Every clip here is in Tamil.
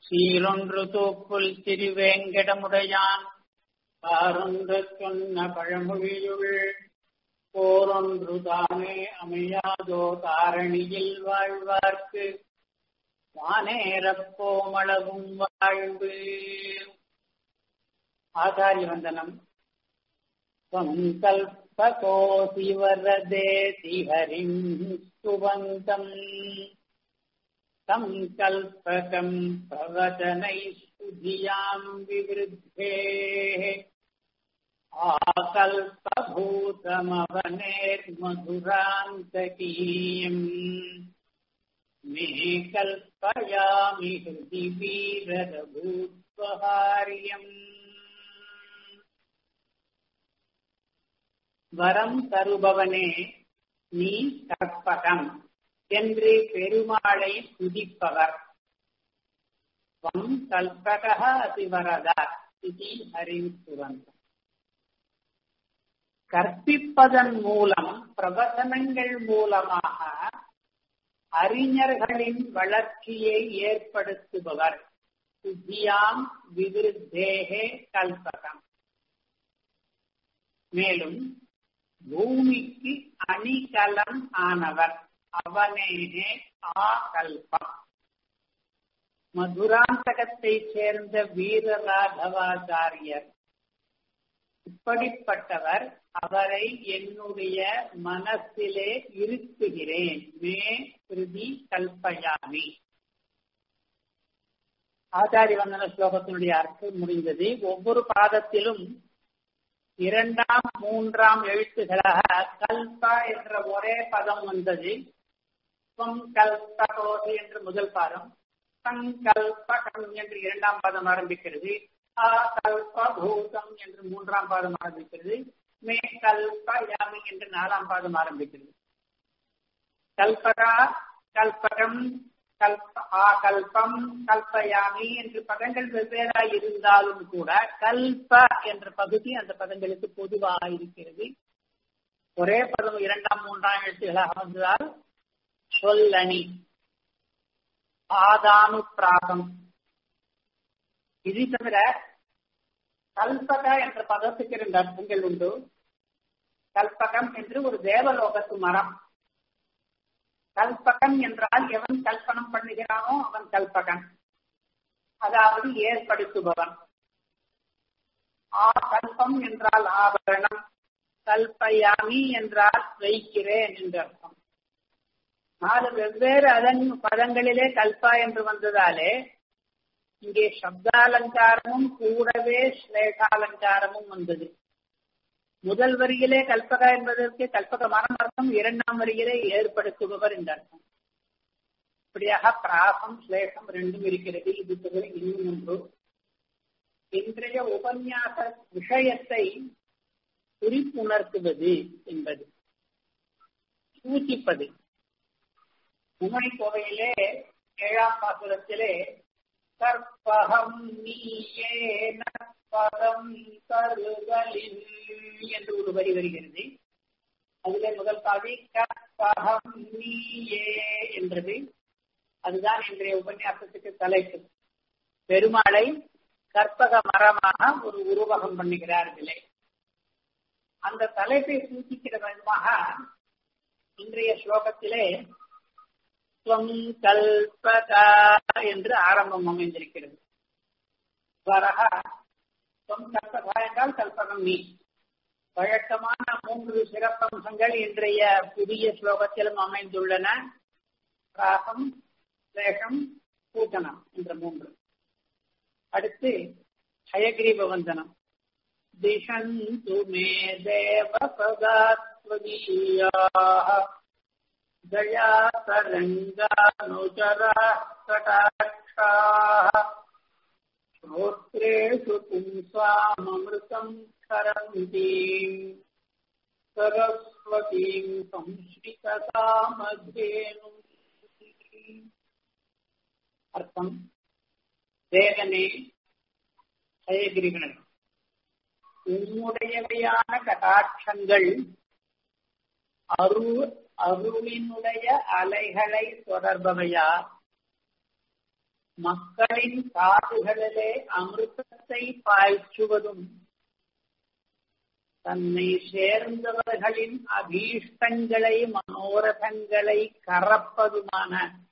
சீரொன்று தூப்புல் திருவேங்கடமுடையான் பாரொன்று சொன்ன பழமொழியுள் போரொன்று தானே அமையாதோ தாரணியில் வாழ்வார்க்கு வானேரப்போமளவும் வாழ்வு ஆச்சாரிய வந்தனம் சங்கல்பகோசி வரதேதி ஹரிம் சுவந்தம் சங்கல்பகம் பிரவச்சனை சுதியாம் விவருத்தேः आकल्पभूतमवनेर्मधुरान्तकीयम् मे कल्पयामि हृदि वीररभूत्वहार्यम् வரம் தருபவனே நீ கற்பகம் என்று பெருமாளை துதிப்பவர் வம் கல்பக அதிவரத இது ஹரிசுவந்தம் கற்பிப்பதன் மூலம் பிரவசனங்கள் மூலமாக அறிஞர்களின் வளர்ச்சியை ஏற்படுத்துபவர் சுத்தியாம் விவிருத்தேகே கல்பகம் மேலும் பூமிக்கு அணிகலம் ஆனவர் அவனேனே ஆகல்பம் மதுராந்தகத்தை சேர்ந்த வீரராகவாச்சாரியர் இப்படிப்பட்டவர் அவரை என்னுடைய மனசிலே இருத்துகிறேன் மே கிருதி கல்பயாமி ஆச்சாரி வந்தன ஸ்லோகத்தினுடைய அர்த்தம் முடிந்தது ஒவ்வொரு பாதத்திலும் இரண்டாம் மூன்றாம் எழுத்துகளாக கல்பா என்ற ஒரே பதம் வந்தது கல்பகோசி என்று முதல் பாதம் சங்கல்பகம் என்று இரண்டாம் பாதம் ஆரம்பிக்கிறது ஆ கல்பூதம் என்று மூன்றாம் பாதம் ஆரம்பிக்கிறது மே கல்பயாமி என்று நாலாம் பாதம் ஆரம்பிக்கிறது கல்பகா கல்பகம் கல்ப ஆ கல்பம் கல்பயாமி என்று பதங்கள் வெவ்வேறாய் இருந்தாலும் கூட கல்ப என்ற பகுதி அந்த பதங்களுக்கு பொதுவாக இருக்கிறது ஒரே பதம் இரண்டாம் மூன்றாம் எழுத்துகளாக வந்ததால் சொல்லணி ஆதானு பிராகம் இது தவிர கல்பக என்ற பதத்துக்கு இரண்டு அர்த்தங்கள் உண்டு கல்பகம் என்று ஒரு தேவலோகத்து மரம் கல்பகன் என்றால் எவன் கல்பனம் பண்ணுகிறானோ அவன் கல்பகன் அதாவது ஏற்படுத்துபவன் ஆ கல்பம் என்றால் ஆபரணம் கல்பயாமி என்றால் வைக்கிறேன் என்று அர்த்தம் நாலு வெவ்வேறு அதன் பதங்களிலே கல்பா என்று வந்ததாலே இங்கே சப்தாலங்காரமும் கூடவே ஸ்லேஷாலங்காரமும் வந்தது முதல் வரியிலே கல்பகா என்பதற்கு கல்பக மரம் அர்த்தம் இரண்டாம் வரியிலே ஏற்படுத்துபவர் இந்த அர்த்தம் இப்படியாக பிராசம் ஸ்லேஷம் ரெண்டும் இருக்கிறது இது தவிர இன்னும் ஒன்று இன்றைய உபன்யாச விஷயத்தை குறிப்புணர்த்துவது என்பது சூச்சிப்பது உமை கோவையிலே ஏழாம் பாசுரத்திலே கற்பகம் நீயே பதம் தருதலின் என்று ஒரு வரி வருகிறது அதிலே முதல் பாதி கற்பகம் நீயே என்றது அதுதான் இன்றைய உபன்யாசத்துக்கு தலைப்பு பெருமாளை கற்பக மரமாக ஒரு உருவகம் பண்ணுகிறார்களே அந்த தலைப்பை சூச்சிக்கிற விதமாக இன்றைய ஸ்லோகத்திலே கல்பகா என்று ஆரம்பம் அமைந்திருக்கிறது வரக கல்பகா என்றால் கல்பகம் நீ வழக்கமான மூன்று சிறப்பம்சங்கள் இன்றைய புதிய ஸ்லோகத்திலும் அமைந்துள்ளன ராகம் சேஷம் பூதனம் என்ற மூன்று அடுத்து ஹயக்ரீப வந்தனம் திஷந்து மே தேவ பதாத்வதீயாக दया तरङ्गानुचराः कटाक्षाः श्रोत्रेषु पुंसाममृतम् करन्तीम् सरस्वतीम् संश्रितकामधेनुम् அர்த்தம் தேவனே ஜெயகிரிகணன் உம்முடையவையான கடாட்சங்கள் அரு அருளினுடைய அலைகளை தொடர்பவையா மக்களின் காதுகளிலே அமிர்தத்தை பாய்ச்சுவதும் தன்னை சேர்ந்தவர்களின் அபீஷ்டங்களை மனோரதங்களை கறப்பதுமான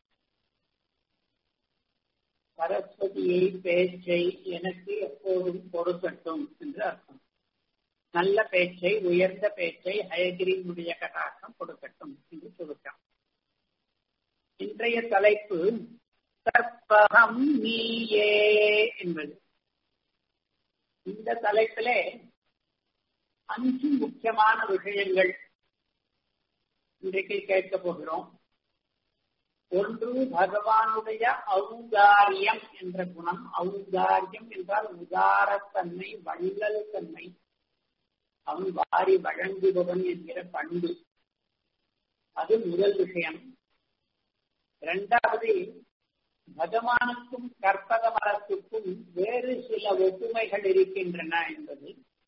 சரஸ்வதியை பேச்சை எனக்கு எப்போதும் கொடுக்கட்டும் என்று அர்த்தம் நல்ல பேச்சை உயர்ந்த பேச்சை ஹயகிரியினுடைய கட்டாக்கம் கொடுக்கட்டும் என்று சொல்லிட்டான் இன்றைய தலைப்பு கற்பகம் நீயே என்பது இந்த தலைப்பிலே அஞ்சு முக்கியமான விஷயங்கள் இன்றைக்கு கேட்க போகிறோம் ஒன்று பகவானுடைய ஔதாரியம் என்ற குணம் ஔதாரியம் என்றால் உதாரத்தன்மை வள்ளல் தன்மை அவன் வாரி வழங்குபவன் என்கிற பண்பு அது முதல் விஷயம் இரண்டாவது பகவானுக்கும் கற்பக மரத்துக்கும் வேறு சில ஒப்புமைகள் இருக்கின்றன என்பது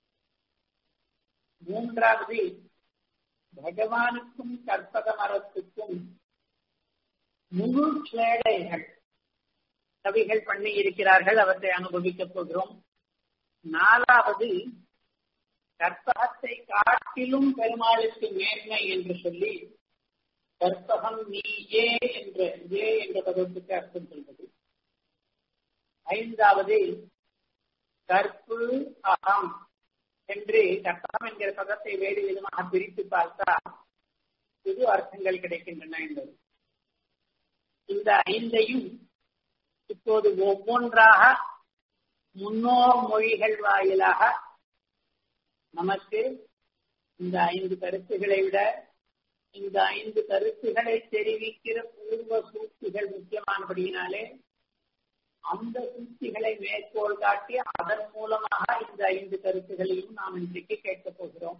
மூன்றாவது பகவானுக்கும் கற்பக மரத்துக்கும் முழு சேடைகள் கவிகள் பண்ணி இருக்கிறார்கள் அவற்றை அனுபவிக்கப் போகிறோம் நாலாவது கற்பகத்தை காட்டிலும் பெருமாளுக்கு மேன்மை என்று சொல்லி கற்பகம் நீ ஏ என்ற ஏ என்ற பதத்துக்கு அர்த்தம் சொல்வது ஐந்தாவது கற்பு அகம் என்று கற்பகம் என்கிற பதத்தை வேறு விதமாக பிரித்து பார்த்தால் புது அர்த்தங்கள் கிடைக்கின்றன என்பது இந்த ஐந்தையும் இப்போது ஒவ்வொன்றாக முன்னோர் மொழிகள் வாயிலாக நமக்கு இந்த ஐந்து கருத்துக்களை விட இந்த ஐந்து கருத்துக்களை தெரிவிக்கிற பூர்வ சூழ்ச்சிகள் முக்கியமானபடியினாலே அந்த சூழ்ச்சிகளை மேற்கோள் காட்டி அதன் மூலமாக இந்த ஐந்து கருத்துகளையும் நாம் இன்றைக்கு கேட்கப் போகிறோம்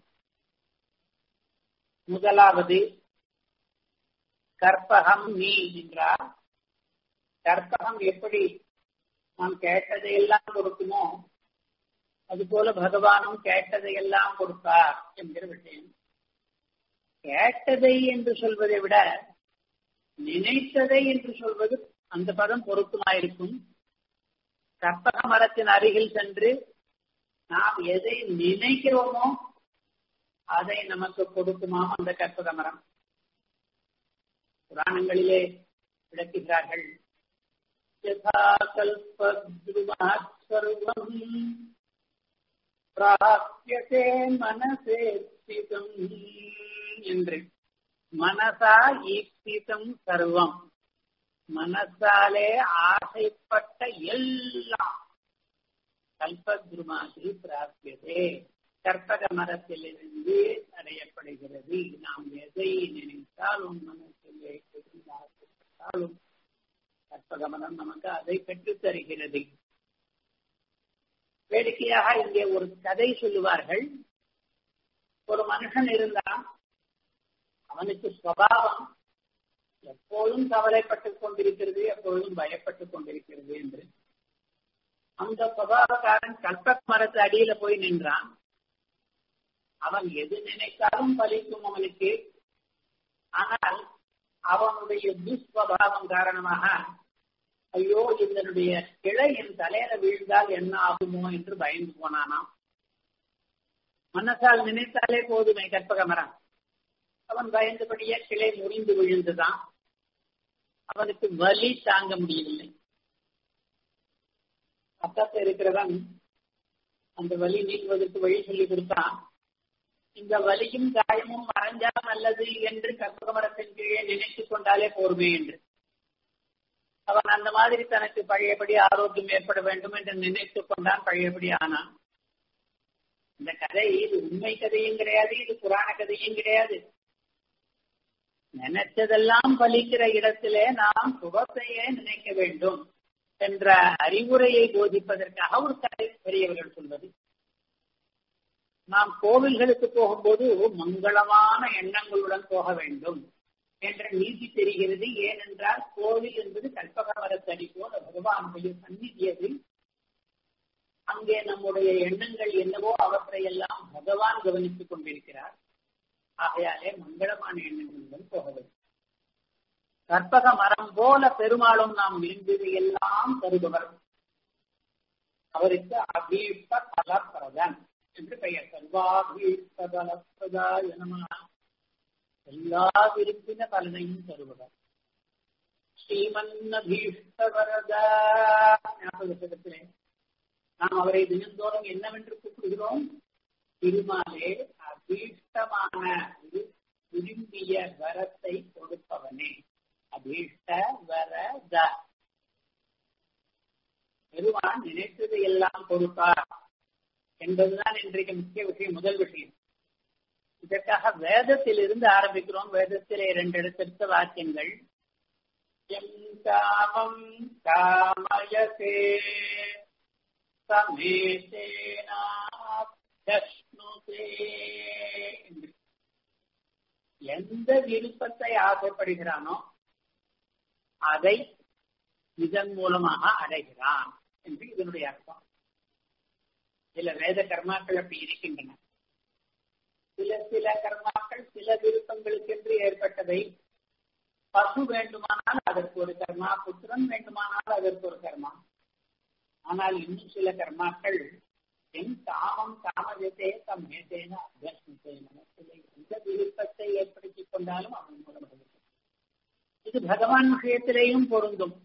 முதலாவது கற்பகம் நீ என்றார் கற்பகம் எப்படி நாம் கேட்டதையெல்லாம் கொடுக்குமோ அதுபோல பகவானும் கேட்டதையெல்லாம் கொடுப்பார் என்கிற விஷயம் கேட்டதை என்று சொல்வதை விட நினைத்ததை என்று சொல்வது அந்த பதம் பொருத்தமாயிருக்கும் கற்பக மரத்தின் அருகில் சென்று நாம் எதை நினைக்கிறோமோ அதை நமக்கு கொடுக்குமாம் அந்த கற்பக மரம் புராணங்களிலே விளக்குகிறார்கள் சர்வம் பிராபியதே மனசே ஸ்திதம் என்று மனசா ஈப்சிதம் சர்வம் மனசாலே ஆசைப்பட்ட எல்லாம் கல்பத்ருமாசி பிராபியதே கற்பக மரத்திலிருந்து அடையப்படுகிறது நாம் எதை நினைத்தாலும் மனசிலே ஆசைப்பட்டாலும் கற்பக மரம் நமக்கு அதை பெற்றுத் தருகிறது வேடிக்கையாக இங்கே ஒரு கதை சொல்லுவார்கள் ஒரு மனுஷன் இருந்தான் அவனுக்கு சுவாவம் எப்போதும் கவலைப்பட்டுக் கொண்டிருக்கிறது எப்பொழுதும் பயப்பட்டுக் கொண்டிருக்கிறது என்று அந்த சுவாவக்காரன் கல்ப மரத்து அடியில போய் நின்றான் அவன் எது நினைத்தாலும் பலிக்கும் அவனுக்கு ஆனால் அவனுடைய துஸ்வபாவம் காரணமாக ஐயோ இதனுடைய கிளை என் தலையில வீழ்ந்தால் என்ன ஆகுமோ என்று பயந்து போனானாம் மனசால் நினைத்தாலே போதுமே கற்பக மரம் அவன் பயந்தபடியே கிளை முறிந்து விழுந்துதான் அவனுக்கு வலி தாங்க முடியவில்லை பக்கத்தில் இருக்கிறவன் அந்த வலி நீங்குவதற்கு வழி சொல்லி கொடுத்தான் இந்த வலியும் காயமும் மறைஞ்சா நல்லது என்று கற்பக மரத்தின் கீழே நினைத்துக் கொண்டாலே போருமே என்று அவன் அந்த மாதிரி தனக்கு பழையபடி ஆரோக்கியம் ஏற்பட வேண்டும் என்று நினைத்துக் கொண்டான் பழையபடி ஆனான் இந்த கதை இது உண்மை கதையும் கிடையாது இது புராண கதையும் கிடையாது நினைச்சதெல்லாம் பலிக்கிற இடத்திலே நாம் சுபத்தையே நினைக்க வேண்டும் என்ற அறிவுரையை போதிப்பதற்காக ஒரு கதை பெரியவர்கள் சொல்வது நாம் கோவில்களுக்கு போகும்போது மங்களமான எண்ணங்களுடன் போக வேண்டும் என்ற நீதி தெரிகிறது ஏனென்றால் கோவில் என்பது கல்பக மரத்தடி போல பகவானுடைய சந்நிதியதில் அங்கே நம்முடைய எண்ணங்கள் என்னவோ அவற்றை எல்லாம் பகவான் கவனித்துக் கொண்டிருக்கிறார் ஆகையாலே மங்களமான எண்ணங்களுடன் போக வேண்டும் கற்பக மரம் போல பெருமாளும் நாம் விரும்பியது எல்லாம் தருபவர் அவருக்கு அபீஷ்ட பலப்பிரதன் என்று பெயர் சர்வாபீஷ்ட பலப்பிரதாய நம எல்லா விரும்பின பலனையும் தருபவர் ஸ்ரீமன்னபீஷ்டவரதா ஞாபகத்திலே நாம் அவரை தினந்தோறும் என்னவென்று கூப்பிடுகிறோம் திருமாலே அபீஷ்டமான விரும்பிய வரத்தை கொடுப்பவனே அபீஷ்ட வரத பெருமான் நினைத்தது எல்லாம் கொடுப்பார் என்பதுதான் இன்றைக்கு முக்கிய விஷயம் முதல் விஷயம் இதற்காக வேதத்திலிருந்து ஆரம்பிக்கிறோம் வேதத்திலே இரண்டு இடத்திற்கு வாக்கியங்கள் எம் காமம் காமயசே சமேசேனாப்தஷ்ணுதே எந்த விருப்பத்தை ஆசைப்படுகிறானோ அதை இதன் மூலமாக அடைகிறான் என்று இதனுடைய அர்த்தம் சில வேத கர்மாக்கள் அப்படி இருக்கின்றன சில சில கர்மாக்கள் சில விருப்பங்களுக்கென்று ஏற்பட்டவை பசு வேண்டுமானால் அதற்கு ஒரு கர்மா புத்திரன் வேண்டுமானால் அதற்கு ஒரு கர்மா ஆனால் இன்னும் சில கர்மாக்கள் என் காமம் காமஜத்தே தம் மேதேன அபியஸ்மித்தே மனசில் எந்த விருப்பத்தை ஏற்படுத்திக் கொண்டாலும் அவன் மூலம் இது பகவான் விஷயத்திலேயும் பொருந்தும்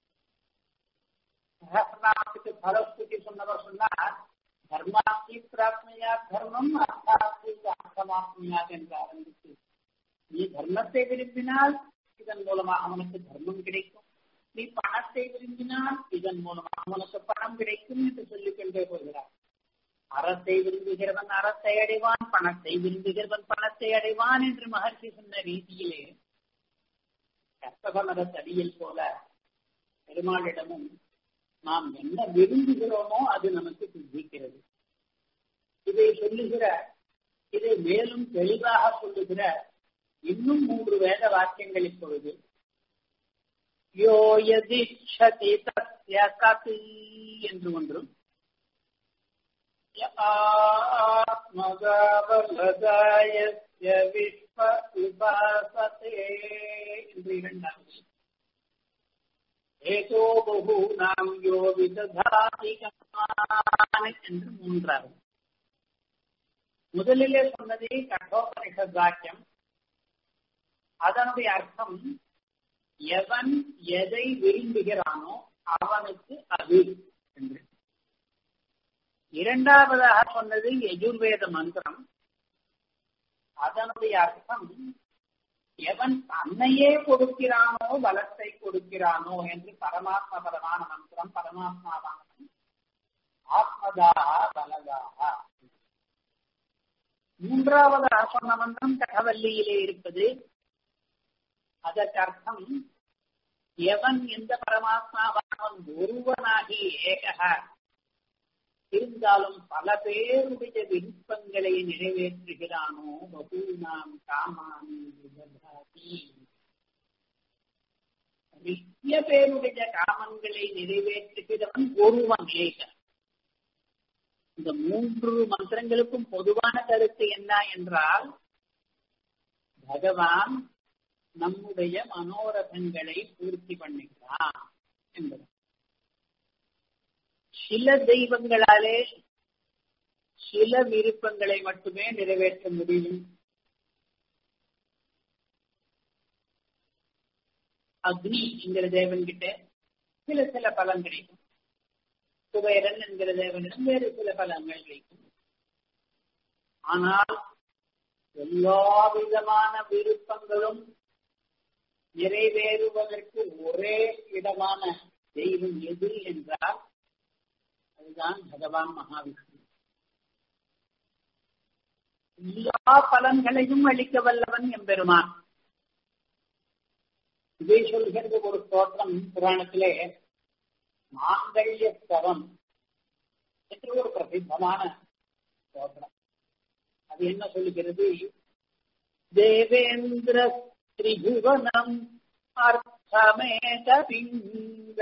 சகசிரநாமத்துக்கு பலஸ்துதி சொன்னவர் சொன்னார் தர்மாஸ்தி பிராப்னியா தர்மம் அர்த்தாஸ்தி அர்த்தமாப்னியா என்று ஆரம்பித்து நீ தர்மத்தை விரும்பினால் இதன் மூலமாக அவனுக்கு தர்மம் கிடைக்கும் நீ பணத்தை விரும்பினால் இதன் மூலமாக அவனுக்கு பணம் கிடைக்கும் என்று சொல்லிக் கொண்டே போகிறார் அறத்தை விரும்புகிறவன் அறத்தை அடைவான் பணத்தை விரும்புகிறவன் பணத்தை அடைவான் என்று மகர்ஷி சொன்ன ரீதியிலே கற்பகமர தடியில் போல பெருமாளிடமும் நாம் என்ன விரும்புகிறோமோ அது நமக்கு சித்திக்கிறது இதை சொல்லுகிற இதை மேலும் தெளிவாக சொல்லுகிற இன்னும் மூன்று வேத வாக்கியங்கள் இப்பொழுது யோயதிஷதி தஸ்ய கதி என்று ஒன்றும் ஆத்மகாவலதாயஸ்ய விஸ்வ உபாசதே என்று இரண்டாவது ஏதோ பகூனாம் யோ விததாதி என்று மூன்றாவது முதலிலே சொன்னதே கட்டோபனிஷத் வாக்கியம் அதனுடைய அர்த்தம் எவன் எதை விரும்புகிறானோ அவனுக்கு அது என்று இரண்டாவதாக சொன்னது எஜுர்வேத மந்திரம் அதனுடைய அர்த்தம் எவன் தன்னையே கொடுக்கிறானோ பலத்தை கொடுக்கிறானோ என்று பரமாத்ம பரமான மந்திரம் பரமாத்மாவான ஆத்மதாக பலதாக மூன்றாவதாக சொன்ன மந்திரம் கடவல்லியிலே இருப்பது அதற்கு அர்த்தம் எவன் எந்த பரமாத்மாவானவன் ஒருவனாகி ஏக இருந்தாலும் பல பேருடைய விருப்பங்களை நிறைவேற்றுகிறானோ பகூனாம் காமானி விததாதி நிறைய பேருடைய காமங்களை நிறைவேற்றுகிறவன் ஒருவன் ஏக இந்த மூன்று மந்திரங்களுக்கும் பொதுவான கருத்து என்ன என்றால் பகவான் நம்முடைய மனோரதங்களை பூர்த்தி பண்ணுகிறான் என்பது சில தெய்வங்களாலே சில விருப்பங்களை மட்டுமே நிறைவேற்ற முடியும் அக்னி என்கிற தேவன் கிட்ட சில சில பலன் கிடைக்கும் குபேரன் என்கிற தேவனிடம் வேறு சில பலன்கள் கிடைக்கும் ஆனால் எல்லா விதமான விருப்பங்களும் நிறைவேறுவதற்கு ஒரே இடமான தெய்வம் எது என்றால் அதுதான் பகவான் மகாவிஷ்ணு எல்லா பலன்களையும் அளிக்க வல்லவன் எம்பெருமான் இதை சொல்கிறது ஒரு தோற்றம் புராணத்திலே மாங்கல்ய ஸ்தவம் என்று ஒரு பிரசித்தமான தோற்றம் அது என்ன சொல்லுகிறது தேவேந்திர திரிபுவனம் அர்த்தமேத பிங்க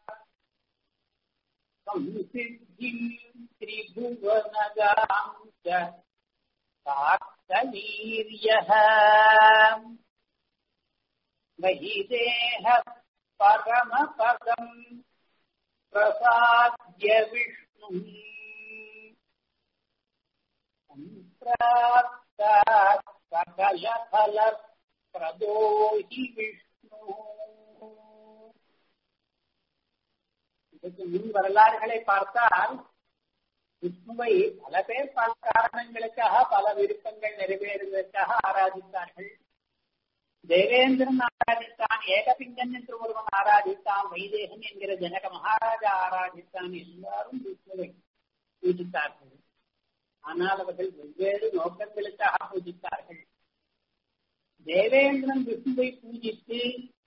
संसिद्धिम् त्रिभुवनगाम् च कार्तवीर्यः वैदेह परमपदम् प्रसाद्य विष्णुम् सम्प्राप्तात् सकलफलप्रदो हि विष्णु இதுக்கு முன் வரலாறுகளை பார்த்தால் விஷ்ணுவை பல பேர் பல காரணங்களுக்காக பல விருப்பங்கள் நிறைவேறுவதற்காக ஆராதித்தார்கள் தேவேந்திரன் ஆராதித்தான் ஏகபிங்கன் என்று ஒருவன் ஆராதித்தான் வைதேகன் என்கிற ஜனக மகாராஜா ஆராதித்தான் எல்லாரும் விஷ்ணுவை பூஜித்தார்கள் ஆனால் அவர்கள் வெவ்வேறு நோக்கங்களுக்காக பூஜித்தார்கள் தேவேந்திரன் விஷ்ணுவை பூஜித்து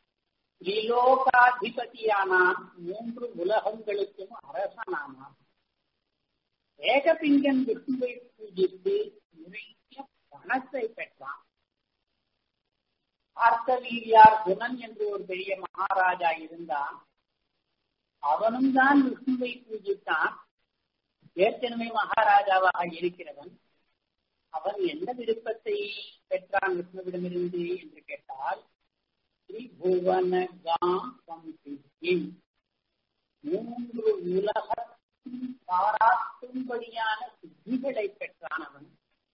திரிலோகாதிபதியானான் மூன்று உலகங்களுக்கும் அரசனானான் ஏகபிங்கன் விஷ்ணுவை பூஜித்து நிறைய பணத்தை பெற்றான் பார்த்தவீரியார் குணன் என்று ஒரு பெரிய மகாராஜா இருந்தான் அவனும் தான் விஷ்ணுவை பூஜித்தான் ஏற்கனவே மகாராஜாவாக இருக்கிறவன் அவன் என்ன விருப்பத்தை பெற்றான் விஷ்ணுவிடமிருந்து என்று கேட்டால் திரிபுவன மூன்று உலகத்தின் பாராட்டும்படியான சித்திகளை பெற்றான் அவன்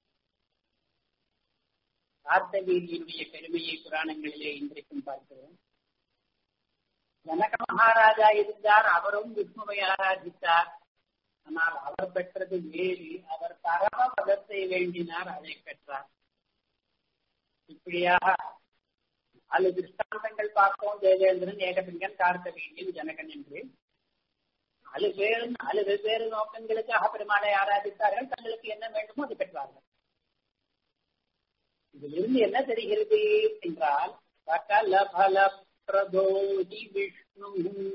கார்த்தவீரியனுடைய பெருமையை புராணங்களிலே இன்றைக்கும் பார்க்கிறோம் ஜனக மகாராஜா இருந்தார் அவரும் விஷ்ணுவை ஆராதித்தார் ஆனால் அவர் பெற்றது வேறு அவர் பரம பதத்தை வேண்டினார் அதை பெற்றார் இப்படியாக நாலு திருஷ்டாந்தங்கள் பார்த்தோம் தேவேந்திரன் ஏகபிங்கன் கார்த்தவீரியன் ஜனகன் என்று நாலு பேர் நாலு வெவ்வேறு நோக்கங்களுக்காக பெருமாளை ஆராதித்தார்கள் தங்களுக்கு என்ன வேண்டுமோ அது பெற்றார்கள் இதிலிருந்து என்ன தெரிகிறது என்றால் சகல பல பிரதோதி விஷ்ணு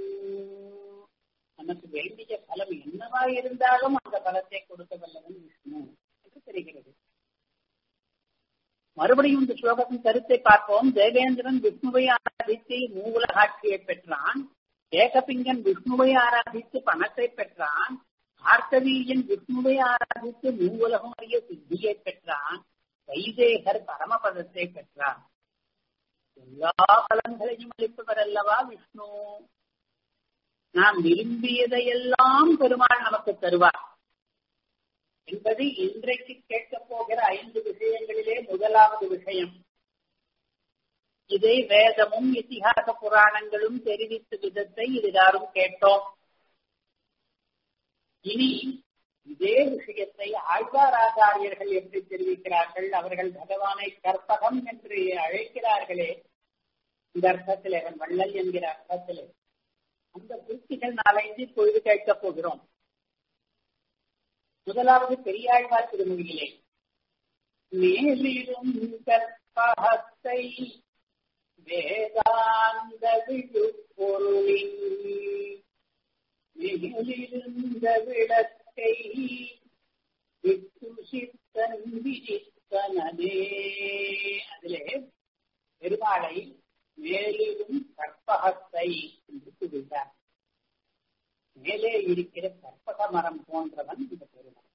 நமக்கு வேண்டிய பலம் என்னவா இருந்தாலும் அந்த பலத்தை கொடுக்க வல்லவன் விஷ்ணு என்று தெரிகிறது மறுபடியும் இந்த ஸ்லோகத்தின் கருத்தை பார்ப்போம் தேவேந்திரன் விஷ்ணுவை ஆராதித்து மூவுலகாட்சியை பெற்றான் ஏகபிங்கன் விஷ்ணுவை ஆராதித்து பணத்தை பெற்றான் கார்த்தவீயன் விஷ்ணுவை ஆராதித்து மூவுலகம் அறிய சித்தியை பெற்றான் வைதேகர் பரமபதத்தை பெற்றார் எல்லா பலன்களையும் அளிப்பவர் அல்லவா விஷ்ணு நாம் விரும்பியதையெல்லாம் பெருமாள் நமக்கு தருவார் என்பது இன்றைக்கு கேட்கப் போகிற ஐந்து விஷயங்களிலே முதலாவது விஷயம் இதை வேதமும் இத்திகாச புராணங்களும் தெரிவித்த விதத்தை இதுகாரும் கேட்டோம் இனி இதே விஷயத்தை ஆழ்வாராச்சாரியர்கள் எப்படி தெரிவிக்கிறார்கள் அவர்கள் பகவானை கற்பகம் என்று அழைக்கிறார்களே இந்த அர்த்தத்திலே அவன் வள்ளல் என்கிற அர்த்தத்திலே அந்த திருப்திகள் நாளைந்து பொழுது கேட்கப் போகிறோம் முதலாவது பெரியாழ்வார் திருமொழியிலே மேலிடும் கற்பகத்தை வேதாந்த விழுப்பொருளின் மேலிருந்த விளக்கை விட்டு சித்தன் விதித்தனே அதிலே பெருமாளை மேலிடும் கற்பகத்தை என்று கூறுகிறார் மேலே இருக்கிற கற்பக மரம் போன்றவன் இந்த பெருமாள்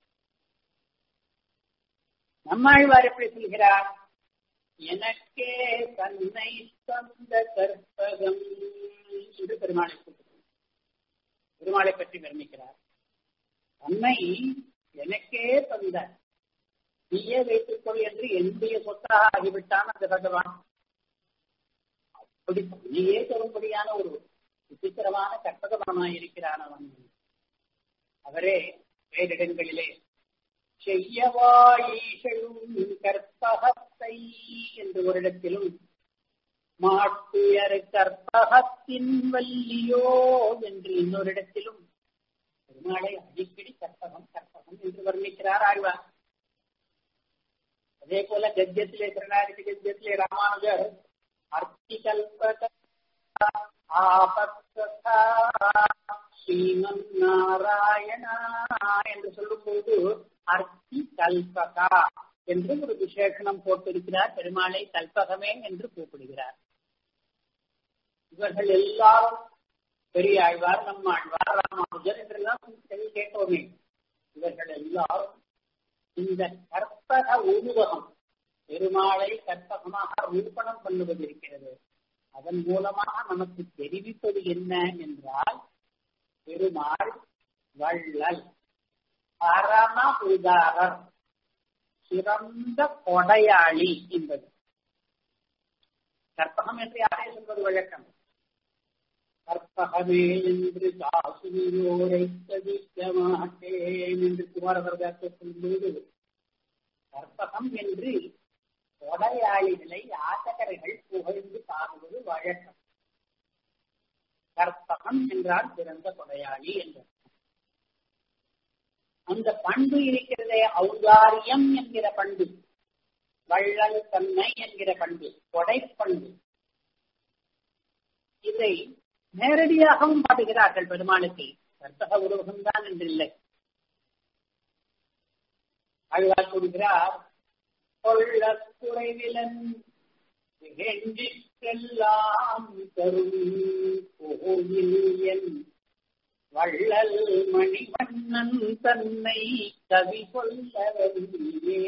நம்மாழ்வார் எப்படி சொல்கிறார் எனக்கே தன்னை தந்த கற்பகம் என்று பெருமாளை கூறுகிறார் பெருமாளை பற்றி வர்ணிக்கிறார் தன்னை எனக்கே தந்த நீயே வைத்துக் கொள் என்று என்னுடைய சொத்தாக ஆகிவிட்டான் அந்த பகவான் அப்படி நீயே தரும்படியான ஒரு விசித்திரமான கற்பகமாயிருக்கிறான் அவன் அவரே வேறிடங்களிலே செய்யவாயிஷழும் கற்பகத்தை என்று ஒரு இடத்திலும் மாட்டுயர் கற்பகத்தின் வல்லியோ என்று இன்னொரு இடத்திலும் பெருமாளை அடிக்கடி கற்பகம் கற்பகம் என்று வர்ணிக்கிறார் ஆழ்வார் அதே போல கத்தியத்திலே திருநாயகி கத்தியத்திலே ராமானுஜர் அர்த்திகல்பக ஆபத்தா ஸ்ரீமன் நாராயணா என்று சொல்லும் போது அர்த்தி கல்பகா என்று ஒரு விசேஷனம் போட்டிருக்கிறார் பெருமாளை கல்பகமே என்று கூப்பிடுகிறார் இவர்கள் எல்லாரும் பெரிய ஆழ்வார் நம்ம ஆழ்வார் ராமானுஜர் என்றெல்லாம் கேட்டோமே இவர்கள் எல்லாரும் இந்த கற்பக உருவகம் பெருமாளை கற்பகமாக ரூபணம் பண்ணுவது இருக்கிறது அதன் மூலமாக நமக்கு தெரிவிப்பது என்ன என்றால் பெருமாள் வள்ளல் பரம உதாரர் சிறந்த கொடையாளி என்பது கற்பகம் என்று யாரே சொல்வது வழக்கம் கற்பகமே என்று காசுரியோரை தவிக்க மாட்டேன் என்று குமாரவர்காக்க சொல்லும்போது கற்பகம் என்று கொடையாளிகளை யாசகர்கள் புகழ்ந்து பாடுவது வழக்கம் கற்பகம் என்றால் சிறந்த கொடையாளி என்று அந்த பண்பு இருக்கிறதே ஔதாரியம் என்கிற பண்பு வள்ளல் தன்மை என்கிற பண்பு கொடைப்பண்பு இதை நேரடியாகவும் பாடுகிறார்கள் பெருமாளுக்கு கற்பக உருவகம்தான் என்றில்லை அழ்வார் கூறுகிறார் கொள்ள குறைவிலன் வேண்டிற்கெல்லாம் தரும் கோயில் என் வள்ளல் மணிவண்ணன் தன்னை கவி சொல்லவில்லையே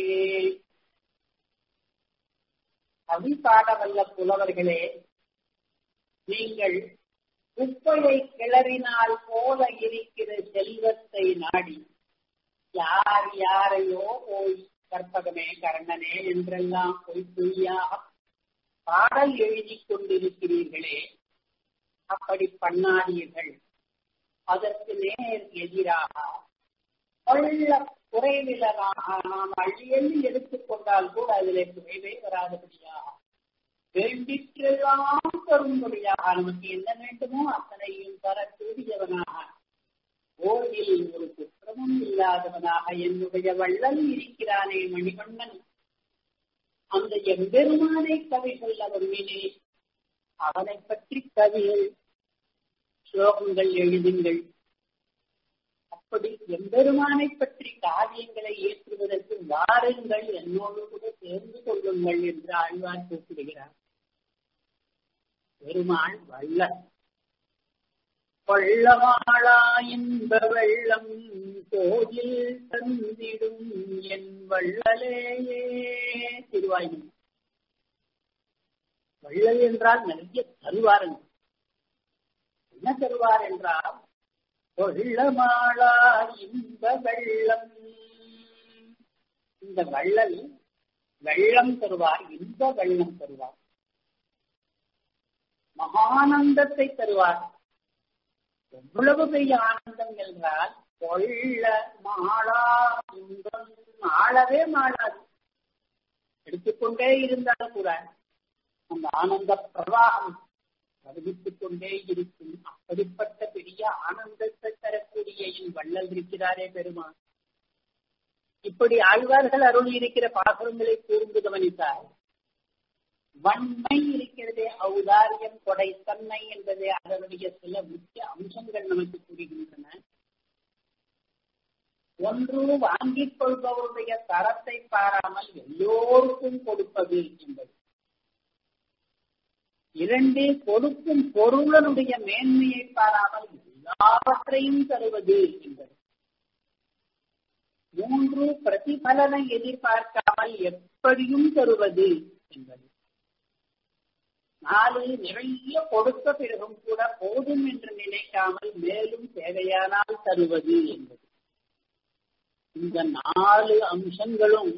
கவி பாடவல்ல புலவர்களே நீங்கள் குப்பையை கிளறினால் போல இருக்கிற செல்வத்தை நாடி யார் யாரையோ போய் கற்பகமே கர்ணனே என்றெல்லாம் பொய் பொய்யாக பாடல் எழுதி கொண்டிருக்கிறீர்களே அப்படி பண்ணாதீர்கள் அதற்கு நேர் எதிராக கொள்ள குறைவிலனாக நாம் அழியென்று எடுத்துக்கொண்டால் கூட அதிலே குறைவே வராதபடியாக வேண்டிற்றெல்லாம் தரும்படியாக நமக்கு என்ன வேண்டுமோ அத்தனையும் தரக்கூடியவனாக கோயில் ஒரு குற்றமும் இல்லாதவனாக என்னுடைய வள்ளல் இருக்கிறானே மணிவண்ணன் அந்த எம்பெருமானை கவி சொல்ல வருவினே அவனை பற்றி கவிகள் ஸ்லோகங்கள் எழுதுங்கள் அப்படி எம்பெருமானை பற்றி காவியங்களை ஏற்றுவதற்கு வாருங்கள் என்னோடு கூட சேர்ந்து கொள்ளுங்கள் என்று ஆழ்வார் கூப்பிடுகிறார் பெருமாள் வள்ளல் கொள்ளவாளா இன்ப வெள்ளம் கோயில் தந்திடும் என் வள்ளலேயே திருவாயும் வள்ளல் என்றால் நிறைய தருவாருங்க என்ன தருவார் என்றால் கொள்ளமாளா இன்ப வெள்ளம் இந்த வள்ளல் வெள்ளம் தருவார் இன்ப வெள்ளம் தருவார் மகானந்தத்தை தருவார் எவ்வளவு பெரிய ஆனந்தம் என்றால் கொள்ள மாளா இன்பம் மாளவே மாளாது எடுத்துக்கொண்டே இருந்தாலும் கூட அந்த ஆனந்த பிரவாகம் அறிவித்துக் கொண்டே இருக்கும் அப்படிப்பட்ட பெரிய ஆனந்தத்தை தரக்கூடிய என் வள்ளல் இருக்கிறாரே பெருமான் இப்படி ஆழ்வார்கள் அருள் இருக்கிற பாசுரங்களை கூர்ந்து கவனித்தார் வன்மை இருக்கிறதே ஔதாரியம் கொடை தன்மை என்பதே அதனுடைய சில முக்கிய அம்சங்கள் நமக்கு புரிகின்றன ஒன்று வாங்கிக் கொள்பவருடைய தரத்தை பாராமல் எல்லோருக்கும் கொடுப்பது என்பது இரண்டு கொடுக்கும் பொருளனுடைய மேன்மையை பாராமல் எல்லாவற்றையும் தருவது என்பது மூன்று பிரதிபலனை எதிர்பார்க்காமல் எப்படியும் தருவது என்பது நாலு நிறைய கொடுத்த பிறகும் கூட போதும் என்று நினைக்காமல் மேலும் தேவையானால் தருவது என்பது இந்த நாலு அம்சங்களும்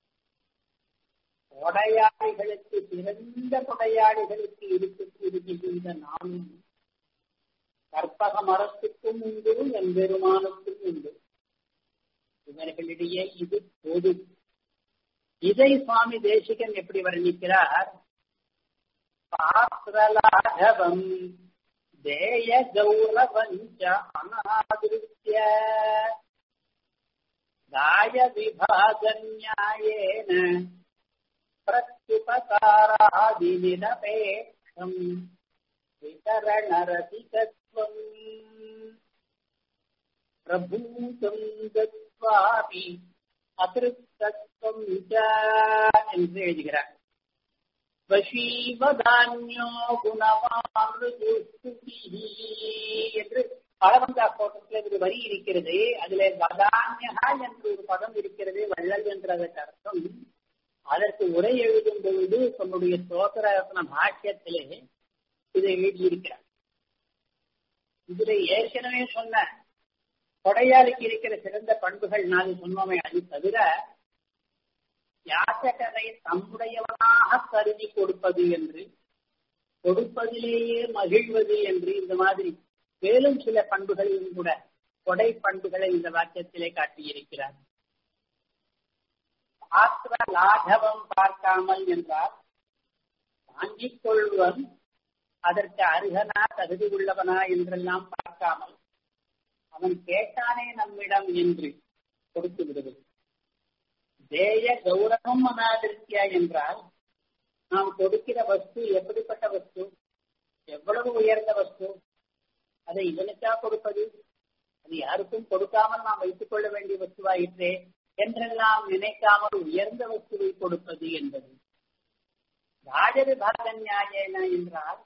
கொடையாளிகளுக்கு சிறந்த கொடையாளிகளுக்கு இருக்கின்ற நாளும் கற்பக மரத்துக்கும் உண்டு எம்பெருமானுக்கும் உண்டு இவர்களிடையே இது பொது இதை சுவாமி தேசிகன் எப்படி வர்ணிக்கிறார் பாத்திரலாகவம் தேய கௌரவஞ்ச அநாதிருத்திய தாய விபாக நியாயேன பிரத்யுபகாராதிநிரபேஷம் விதரணரசிகத்வம் பிரபூதம் தத்வாபி அதிருப்தத்வம் என்று எழுதுகிறார் வசீவதான்யோ குணமாருதுஸ்துதி என்று பழவந்தா கோட்டத்தில் ஒரு வரி இருக்கிறது அதுல வதான்யா என்று ஒரு பதம் இருக்கிறது வள்ளல் என்ற அதற்கு அர்த்தம் அதற்கு உரை எழுதும் பொழுது தன்னுடைய சோதரத்ன பாஷ்யத்திலே இதை எழுதியிருக்கிறார் இதுல ஏற்கனவே சொன்ன கொடையாளிக்கு இருக்கிற சிறந்த பண்புகள் நாலு சொன்னோமே அது தவிர யாசகரை தம்முடையவனாக கருதி கொடுப்பது என்று கொடுப்பதிலேயே மகிழ்வது என்று இந்த மாதிரி மேலும் சில பண்புகளையும் கூட கொடை பண்புகளை இந்த வாக்கியத்திலே காட்டியிருக்கிறார் பாத்திர லாகவம் பார்க்காமல் என்றால் வாங்கிக் கொள்வன் அதற்கு அருகனா தகுதி உள்ளவனா என்றெல்லாம் பார்க்காமல் அவன் கேட்டானே நம்மிடம் என்று கொடுத்து விடுவது தேய கௌரவம் அனாதிருத்தியா என்றால் நாம் கொடுக்கிற வஸ்து எப்படிப்பட்ட வஸ்து எவ்வளவு உயர்ந்த வஸ்து அதை இவனுக்கா கொடுப்பது அது யாருக்கும் கொடுக்காமல் நாம் வைத்துக் கொள்ள வேண்டிய வஸ்துவாயிற்றே என்றெல்லாம் நினைக்காமல் உயர்ந்த வஸ்துவை கொடுப்பது என்பது ராஜவிபாக நியாயன என்றால்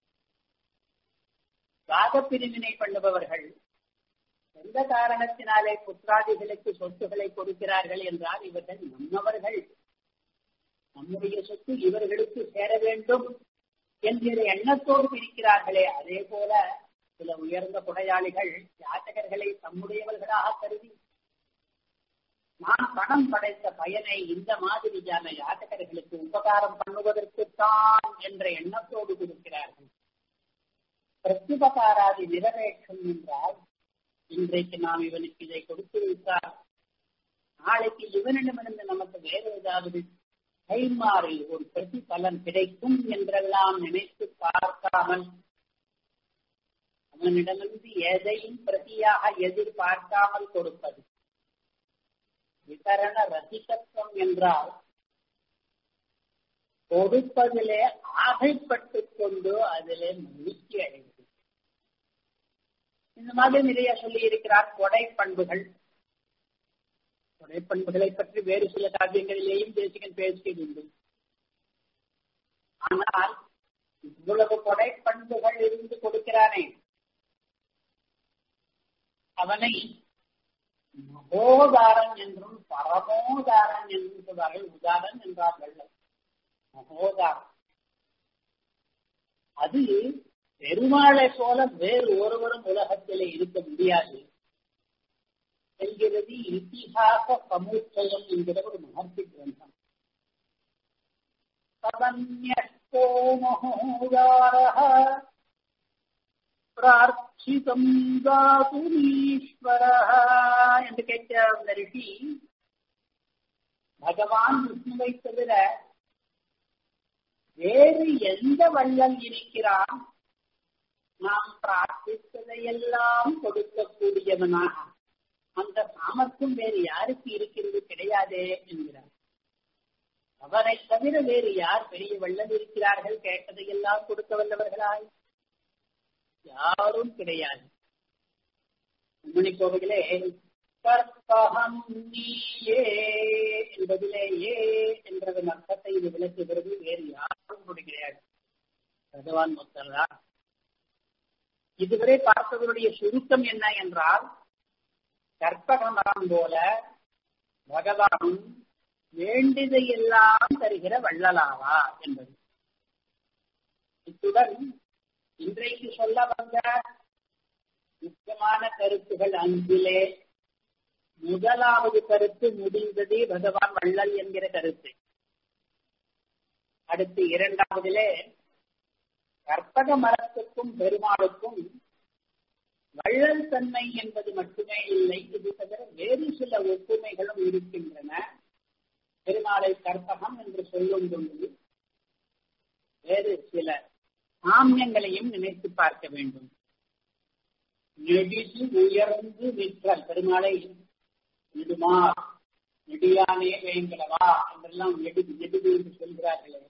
பிரிவினை பண்ணுபவர்கள் எந்த காரணத்தினாலே புத்திராதிகளுக்கு சொத்துக்களை கொடுக்கிறார்கள் என்றால் இவர்கள் நம்மவர்கள் நம்முடைய சொத்து இவர்களுக்கு சேர வேண்டும் என்கிற எண்ணத்தோடு பிரிக்கிறார்களே அதே போல சில உயர்ந்த புடையாளிகள் யாச்சகர்களை தம்முடையவர்களாக கருதி நான் பணம் படைத்த பயனை இந்த மாதிரியான யாச்சகர்களுக்கு உபகாரம் பண்ணுவதற்குத்தான் என்ற எண்ணத்தோடு கொடுக்கிறார்கள் பிரத்யுபகாராதி நிறைவேற்றும் என்றால் இன்றைக்கு நாம் இவனுக்கு இதை கொடுத்து வைத்தால் நாளைக்கு இவனிடமிருந்து நமக்கு வேறு ஏதாவது கைமாறி ஒரு பிரதிபலன் கிடைக்கும் என்றெல்லாம் நினைத்து பார்க்காமல் அவனிடமிருந்து எதையும் பிரதியாக எதிர்பார்க்காமல் கொடுப்பது விதரண ரசிகத்துவம் என்றால் கொடுப்பதிலே ஆசைப்பட்டுக் கொண்டு அதிலே மகிழ்ச்சி அடைவது இந்த மாதிரி நிறைய சொல்லி இருக்கிறார் கொடை பண்புகள் கொடை பண்புகளை பற்றி வேறு சில காவியங்களிலேயும் தேசிகன் பேசியது உண்டு ஆனால் இவ்வளவு கொடை பண்புகள் இருந்து கொடுக்கிறானே அவனை மகோதாரன் என்றும் பரமோதாரன் என்றும் சொல்வார்கள் உதாரன் என்றார்கள் மகோதாரன் அது பெருமாளை போல வேறு ஒருவரும் உலகத்திலே இருக்க முடியாது என்கிறது இத்திஹாச சமுச்சயம் என்கிற ஒரு மகர்த்தி கிரந்தம் சவன்யோ மகோதாரः பிரார்த்திதம் தாதுமீஸ்வரः என்று கேட்ட அந்த ரிஷி பகவான் விஷ்ணுவை தவிர வேறு எந்த வள்ளல் இருக்கிறான் நாம் பிரார்த்தித்ததையெல்லாம் கொடுக்கக்கூடியவனாக அந்த சாமர்த்தியம் வேறு யாருக்கு இருக்கிறது கிடையாதே என்கிறார் அவரை தவிர வேறு யார் பெரிய வள்ளல் இருக்கிறார்கள் கேட்டதையெல்லாம் கொடுக்க வல்லவர்களாய் யாரும் கிடையாது உம்மணி கோவிலே கற்பகம் நீயே என்பதிலே ஏ என்றதன் அர்த்தத்தை இது விளக்குகிறது வேறு யாரும் கூட கிடையாது பகவான் முத்தர்தா இதுவரை பார்த்தவருடைய சுருக்கம் என்ன என்றால் கற்பக மரம் போல பகவான் வேண்டியதையெல்லாம் தருகிற வள்ளலாவா என்பது இத்துடன் இன்றைக்கு சொல்ல வந்த முக்கியமான கருத்துகள் அஞ்சிலே முதலாவது கருத்து முடிந்தது பகவான் வள்ளல் என்கிற கருத்து அடுத்து இரண்டாவதிலே கற்பக மரத்துக்கும் பெருமாளுக்கும் வள்ளல் தன்மை என்பது மட்டுமே இல்லை இது தவிர வேறு சில ஒப்புமைகளும் இருக்கின்றன பெருமாளை கற்பகம் என்று சொல்லும் பொழுது வேறு சில சாமியங்களையும் நினைத்து பார்க்க வேண்டும் நெடிது உயர்ந்து நிற்றல் பெருமாளை நெடுமா நெடியானே வேங்கலவா என்றெல்லாம் நெடுது நெடுது என்று சொல்கிறார்களே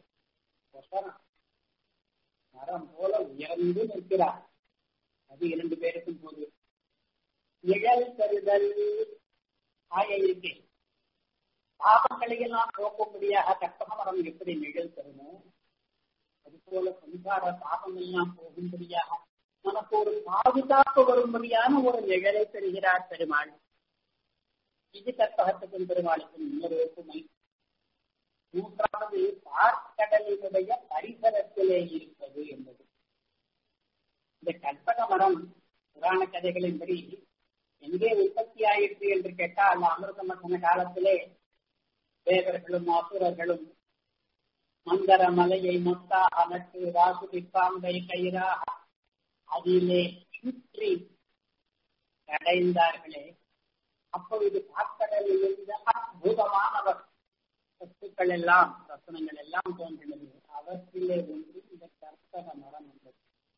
மரம் போல உயர்ந்து நிற்கிறார் அது இரண்டு பேருக்கும் போது நிழல் தருதல் ஆய இருக்கே பாபங்களை எல்லாம் போக்கும்படியாக கற்பக மரம் எப்படி நிழல் தருமோ அதுபோல சம்சார பாபம் எல்லாம் போகும்படியாக நமக்கு ஒரு பாதுகாப்பு வரும்படியான ஒரு நிழலை தருகிறார் பெருமாள் இது கற்பகத்துக்கும் பெருமாளுக்கும் இன்னொரு ஒப்புமை மூன்றாவது பார்க்கடலினுடைய பரிசரத்திலே இருப்பது என்பது இந்த கற்பக மரம் புராண கதைகளின்படி எங்கே உற்பத்தி ஆயிற்று என்று கேட்டால் அந்த அமிர்த மசன காலத்திலே தேவர்களும் அசுரர்களும் மந்தர மலையை மொத்தாக நட்டு ராசுதி பாம்பை கயிறாக அதிலே சுற்றி அடைந்தார்களே அப்பொழுது பார்க்கடலில் இருந்த அற்புதமானவர் சொத்துக்கள் எல்லாம் ரசனங்கள் எல்லாம் தோன்றினது அவற்றிலே ஒன்று இந்த கற்பக மரம் என்பது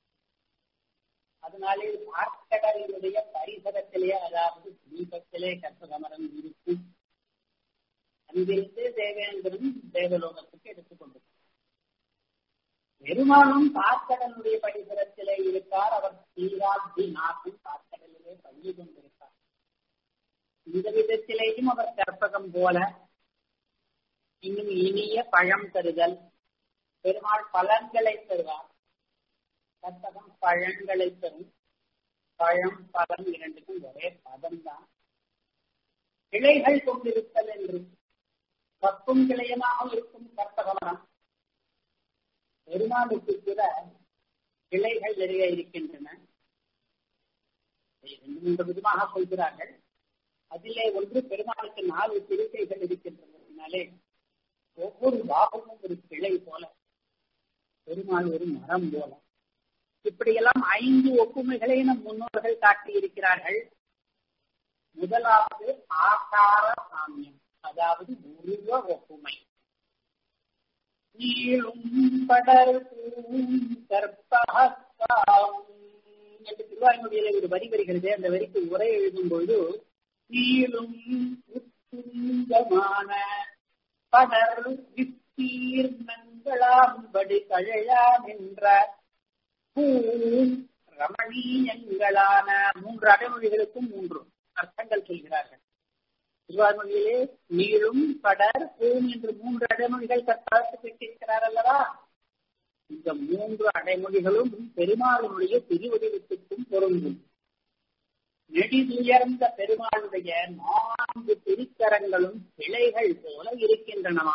அதனாலே பார்க்கடலினுடைய பரிசரத்திலே அதாவது தீபத்திலே கற்பக மரம் இருக்கும் அங்கிருந்து தேவேந்திரன் தேவலோகத்துக்கு எடுத்துக்கொண்டு பெருமானும் பார்க்கடலுடைய பரிசரத்திலே இருக்கார் அவர் ஸ்ரீராப்தி நாட்டும் பார்க்கடலிலே பள்ளி கொண்டிருக்கார் இந்த விதத்திலேயும் அவர் கற்பகம் போல இன்னும் இனிய பழம் தருதல் பெருமாள் பலன்களை தருவார் கற்பகம் பழங்களை தரும் பழம் பலன் இரண்டுக்கும் ஒரே பதம் தான் கிளைகள் கொண்டிருத்தல் என்று கப்பும் கிளையமாக இருக்கும் கற்பகமரம் பெருமாளுக்கு கூட கிளைகள் நிறைய இருக்கின்றன மூன்று விதமாக சொல்கிறார்கள் அதிலே ஒன்று பெருமாளுக்கு நாலு திருக்கைகள் இருக்கின்றனாலே ஒவ்வொரு பாகமும் ஒரு கிளை போல பெருமாள் ஒரு மரம் போல இப்படியெல்லாம் ஐந்து ஒப்புமைகளை நம் முன்னோர்கள் காட்டி இருக்கிறார்கள் முதலாவது ஆகார சாமியம் அதாவது உருவ ஒப்புமை நீளும் படர் கற்பகம் என்று திருவாய்மொழியில ஒரு வரி வருகிறது அந்த வரிக்கு உரை எழுதும் பொழுது நீளும் உத்துங்கமான படர் வித்தீர்ணங்களாம்படி கழையா நின்ற பூ ரமணீயங்களான மூன்று அடைமொழிகளுக்கும் மூன்று அர்த்தங்கள் சொல்கிறார்கள் திருவாரூரிலே நீளும் படர் பூம் என்று மூன்று அடைமொழிகள் கற்பார்த்து பெற்றிருக்கிறார் அல்லவா இந்த மூன்று அடைமொழிகளும் பெருமாளுடைய திருவடிவத்துக்கும் பொருந்தும் நெடிதுயர்ந்த பெருமாளுடைய நான்கு திருக்கரங்களும் கிளைகள் போல இருக்கின்றனவா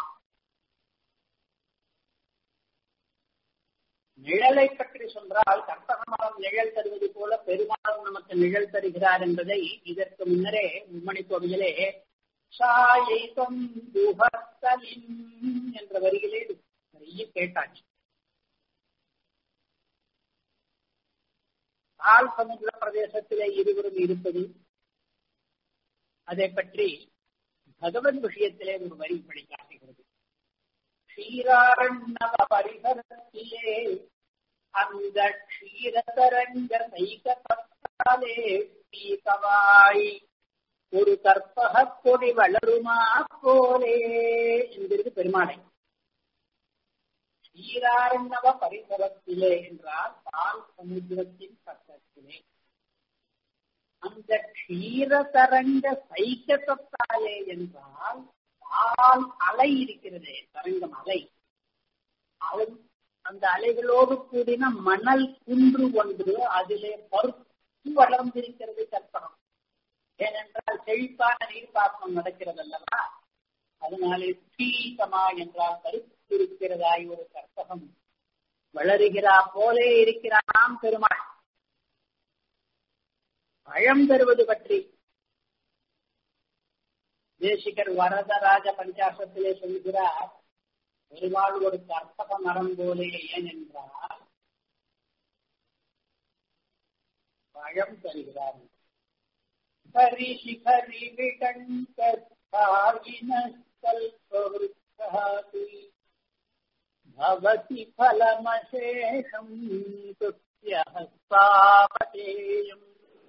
நிழலை பற்றி சொன்னால் கற்பகமரம் நிழல் தருவது போல பெருமாளும் நமக்கு நிழல் தருகிறார் என்பதை இதற்கு முன்னரே மும்மணி கோவிலே சாயை தொந்துகத்தலின் என்ற வரிகளே நிறைய கேட்டாச்சு ஆள் சமுத்திர பிரதேசத்திலே இருவரும் இருப்பது அதை பற்றி பகவத் விஷயத்திலே ஒரு வரி இப்படி காட்டுகிறது க்ஷீராரண்ணவ பரிசரத்திலே அந்த க்ஷீரதரங்க சைகத்தாலே பீகவாய் ஒரு கற்பக கொடி வளருமா போலே என்கிறது பெருமாளை க்ஷீராரண்ணவ பரிசரத்திலே என்றால் பால் சமுத்திரத்தின் பக்கத்திலே அந்த க்ஷீரதரங்க சைக்கத்தாலே என்றால் பால் அலை இருக்கிறதே தரங்கம் அலை அந்த அலைகளோடு கூடின மணல் குன்று ஒன்று அதிலே பருத்து வளர்ந்திருக்கிறது கற்பகம் ஏனென்றால் செழிப்பான நீர்ப்பாசனம் நடக்கிறது அல்லவா அதனாலே ஸ்ரீகமா என்றால் கருத்திருக்கிறதாய் ஒரு கற்பகம் வளருகிறா போலே இருக்கிறாம் பெருமாள் பழம் தருவது பற்றி தேசிகர் வரதராஜ பஞ்சாசத்திலே சொல்கிறார் பெருமாள் ஒரு கற்பக மரம் போலே ஏனென்றால் பழம் தருகிறார் ஹரி சிகரி விடங்கல்பவருத்தி பவதி பலமசேஷம் துத்தியஹஸ்தாபதேயம்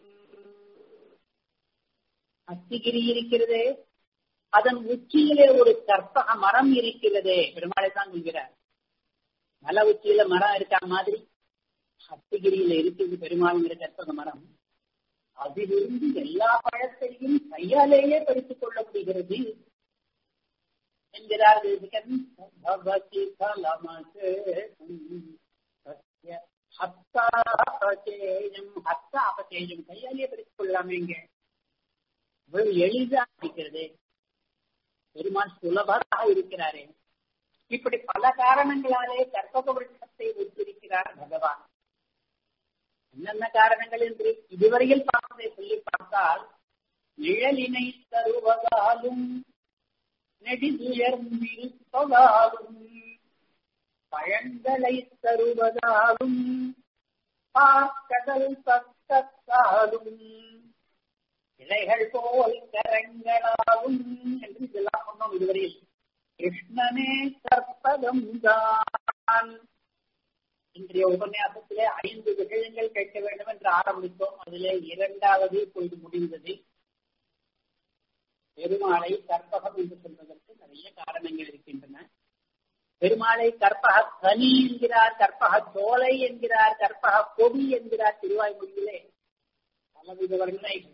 அத்திகிரி இருக்கிறதே அதன் உச்சியிலே ஒரு கற்பக மரம் இருக்கிறதே பெருமாளை தான் சொல்கிறார் மலை உச்சியில மரம் இருக்கா மாதிரி அத்திகிரியில இருக்குது பெருமாளுங்கிற கற்பக மரம் அதிலிருந்து எல்லா பழத்தையும் கையாலேயே பறித்துக் கொள்ள முடிகிறது என்கிறார் ஹஸ்தா அபச்சேயம் கையாலேயே பறித்துக் கொள்ளலாமேங்க இவ்வளவு எளிதாக இருக்கிறது பெருமாள் சுலபராக இருக்கிறாரே இப்படி பல காரணங்களாலே கற்பக விருட்சத்தை வைத்திருக்கிறார் பகவான் என்னென்ன காரணங்கள் என்று இதுவரையில் பார்த்ததை சொல்லி பார்த்தால் நிழலினை தருவதாலும் நெடிதுயர்ந்திருப்பதாலும் பழங்களை தருவதாலும் பாக்கடல் பக்கத்தாலும் இலைகள் போல் கரங்களாலும் என்று இதெல்லாம் சொன்னோம் இதுவரையில் கிருஷ்ணனே கற்பகம் தான் இன்றைய உபன்யாசத்திலே ஐந்து விஷயங்கள் கேட்க வேண்டும் என்று ஆரம்பித்தோம் அதிலே இரண்டாவது பொழுது முடிந்தது பெருமாளை கற்பகம் என்று சொல்வதற்கு நிறைய காரணங்கள் இருக்கின்றன பெருமாளை கற்பக கனி என்கிறார் கற்பக சோலை என்கிறார் கற்பக கொடி என்கிறார் திருவாய்மொழியிலே பலவித வர்ணனைகள்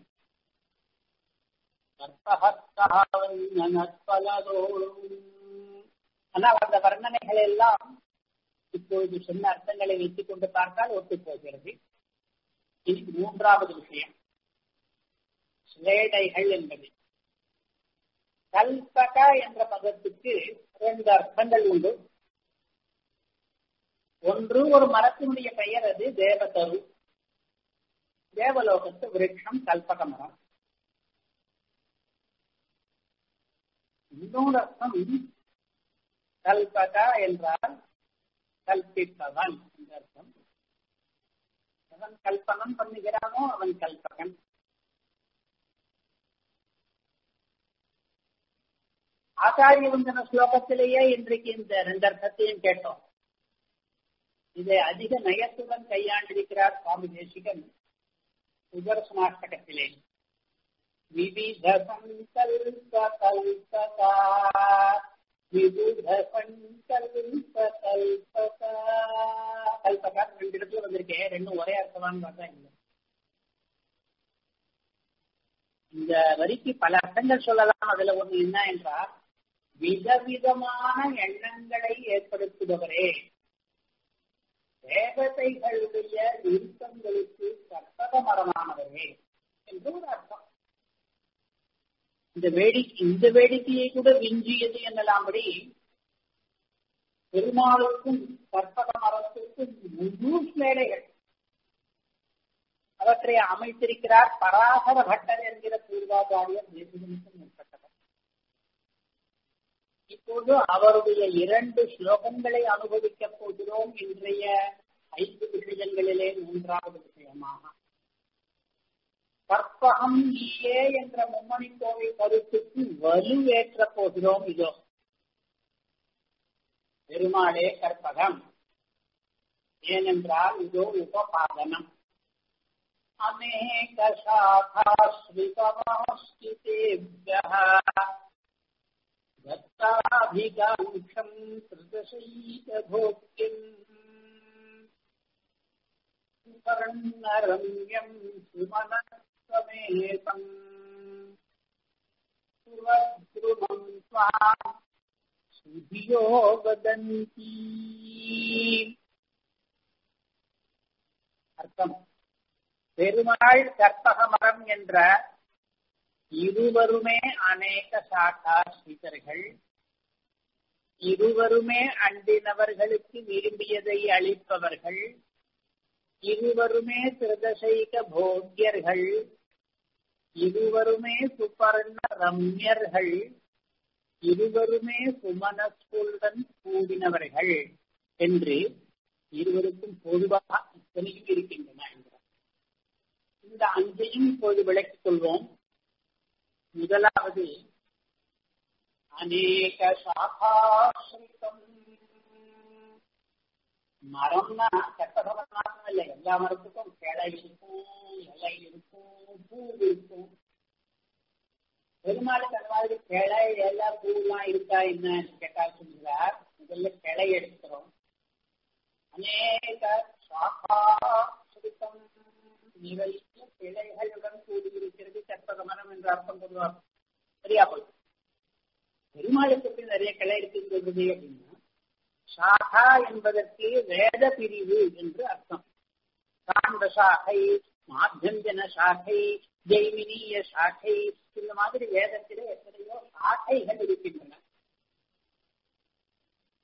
ஆனால் அந்த வர்ணனைகள் எல்லாம் இப்பொழுது சொன்ன அர்த்தங்களை வைத்துக் கொண்டு பார்த்தால் ஒத்து போகிறது இது மூன்றாவது விஷயம் சிலேடைகள் என்பது கல்பக என்ற பதத்துக்கு இரண்டு அர்த்தங்கள் உண்டு ஒன்று ஒரு மரத்தினுடைய பெயர் அது தேவதரு தேவலோகத்து விருட்சம் கல்பக மரம் இன்னொரு அர்த்தம் கல்பக என்றால் கல்பிப்பவன் என்ற அர்த்தம் அவன் கல்பனம் பண்ணுகிறானோ அவன் கல்பகன் ஆச்சாரிய வந்தன ஸ்லோகத்திலேயே இன்றைக்கு இந்த ரெண்டு அர்த்தத்தையும் கேட்டோம் இதை அதிக நயத்துடன் கையாண்டிருக்கிறார் சுவாமி தேசிகன் சுதர்சனாஷ்டகத்திலே விவித சங்கல்ப கல்பகா விபுத சங்கல்ப கல்பகா கல்பகா ரெண்டு இடத்துல வந்திருக்கேன் ரெண்டும் ஒரே அர்த்தமானு பார்த்தா இல்லை இந்த வரிக்கு பல அர்த்தங்கள் சொல்லலாம் அதுல ஒண்ணு என்ன என்றால் விதவிதமான எண்ணங்களை ஏற்படுத்துபவரே தேவதைகளுடைய விருப்பங்களுக்கு கற்பக மரமானவரே என்று ஒரு அர்த்தம் இந்த வேடிக்கை இந்த வேடிக்கையை கூட விஞ்சியது என்னலாம்படி பெருமாளுக்கும் கற்பக மரத்திற்கும் முழு வேலைகள் அவற்றை அமைத்திருக்கிறார் பராசர பட்டர் என்கிற பூர்வாச்சாரியர் தேசிகனுக்கும் மேற்பட்டவர் இப்போது அவருடைய இரண்டு ஸ்லோகங்களை அனுபவிக்கப் போகிறோம் இன்றைய ஐந்து விஷயங்களிலே மூன்றாவது விஷயமாக கற்பகம் நீயே என்ற மும்மணி கோவை கருத்துக்கு வலுவேற்ற போகிறோம் இதோ பெருமாளே கற்பகம் ஏனென்றால் இதோ உபபாதனம் अनेक शाखाश्रितमाश्रितेभ्यः दत्ताभिकाङ्क्षम् त्रिदशैकभोक्तिम् सुवर्णरम्यम् सुमनस्वमेतम् सुवद्रुमम् त्वाम् सुधियो वदन्ती அர்த்தம் பெருமாள் கற்பக மரம் என்ற இருவருமே அநேக சாக்கா ஸ்ரீதர்கள் இருவருமே அண்டினவர்களுக்கு விரும்பியதை அளிப்பவர்கள் இருவருமே திருதசைக போக்கியர்கள் இருவருமே சுபர்ண ரம்யர்கள் இருவருமே சுமனஸ்குடன் கூடினவர்கள் என்று இருவருக்கும் பொதுவாக இத்தனையும் இருக்கின்றன என்கிறார் இந்த அஞ்சையும் இப்போது விளக்கிக் கொள்வோம் முதலாவது அநேக சாகாசிரித்தம் மரம்னா கட்டபரம் இல்லை எல்லா மரத்துக்கும் கிளை இருக்கும் இலை இருக்கும் பூ இருக்கும் பெருமாளுக்கு அந்த மாதிரி கிளை எல்லா பூலாம் இருக்கா என்னன்னு கேட்டா சொல்லுகிறார் முதல்ல கிளை எடுக்கிறோம் அநேக சாகாசிரித்தம் நிறைய கிளைகளுடன் கூடியிருக்கிறது கற்பக மரம் என்று அர்த்தம் பொதுவாக சரியா போய் பெருமாளுக்கு நிறைய கிளை இருக்கின்றது அப்படின்னா சாகா என்பதற்கு வேத பிரிவு என்று அர்த்தம் காண்ட சாகை மாத்தியஞ்சன சாகை ஜெய்மினிய சாகை இந்த மாதிரி வேதத்திலே எத்தனையோ சாகைகள் இருக்கின்றன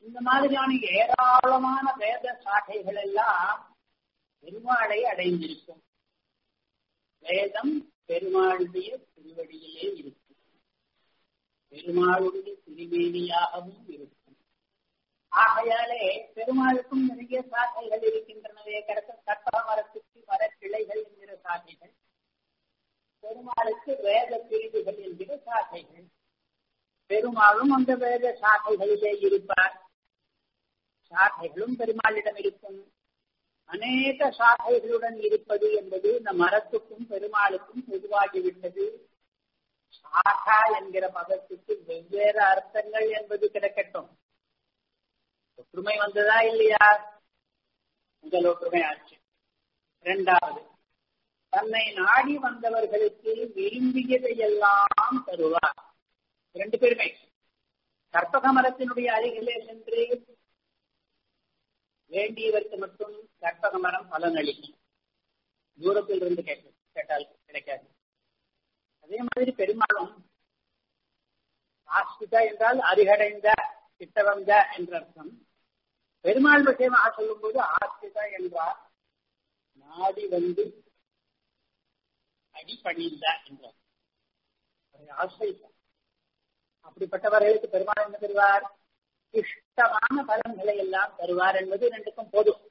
இந்த மாதிரியான ஏராளமான வேத சாகைகள் எல்லாம் பெருமாளை அடைந்திருக்கும் வேதம் பெருமாளுடைய திருவடியிலே இருக்கும் பெருமாளுடைய திருமேனியாகவும் இருக்கும் ஆகையாலே பெருமாளுக்கும் நிறைய சாகைகள் இருக்கின்றனவே கடத்த கற்பக மரத்துக்கு மர கிளைகள் என்கிற சாகைகள் பெருமாளுக்கு வேத பிரிவுகள் என்கிற சாகைகள் பெருமாளும் அந்த வேத சாகைகளிலே இருப்பார் சாகைகளும் பெருமாளிடம் இருக்கும் அநேக சாகைகளுடன் இருப்பது என்பது இந்த மரத்துக்கும் பெருமாளுக்கும் பொதுவாகிவிட்டது சாகா என்கிற பதத்துக்கு வெவ்வேறு அர்த்தங்கள் என்பது கிடைக்கட்டும் ஒற்றுமை வந்ததா இல்லையா முதல் ஒற்றுமை ஆச்சு இரண்டாவது தன்னை நாடி வந்தவர்களுக்கு விரும்பியதையெல்லாம் தருவார் இரண்டு பேருமே கற்பக மரத்தினுடைய அருகிலே சென்று வேண்டியவருக்கு மட்டும் கற்பக மரம் பலனளிக்கும் தூரத்தில் இருந்து கேட்க கேட்டால் கிடைக்காது அதே மாதிரி பெருமாளும் ஆஸ்திகா என்றால் அருகடைந்த கிட்ட வந்த என்ற அர்த்தம் பெருமாள் விஷயமாக சொல்லும் போது ஆஸ்திகா என்றால் நாடி வந்து அடிப்பணிந்த என்றார் ஆசிரியம் அப்படிப்பட்டவர்களுக்கு பெருமாள் என்ன தருவார் இஷ்டமான பலன்களை எல்லாம் தருவார் என்பது ரெண்டுக்கும் போதும்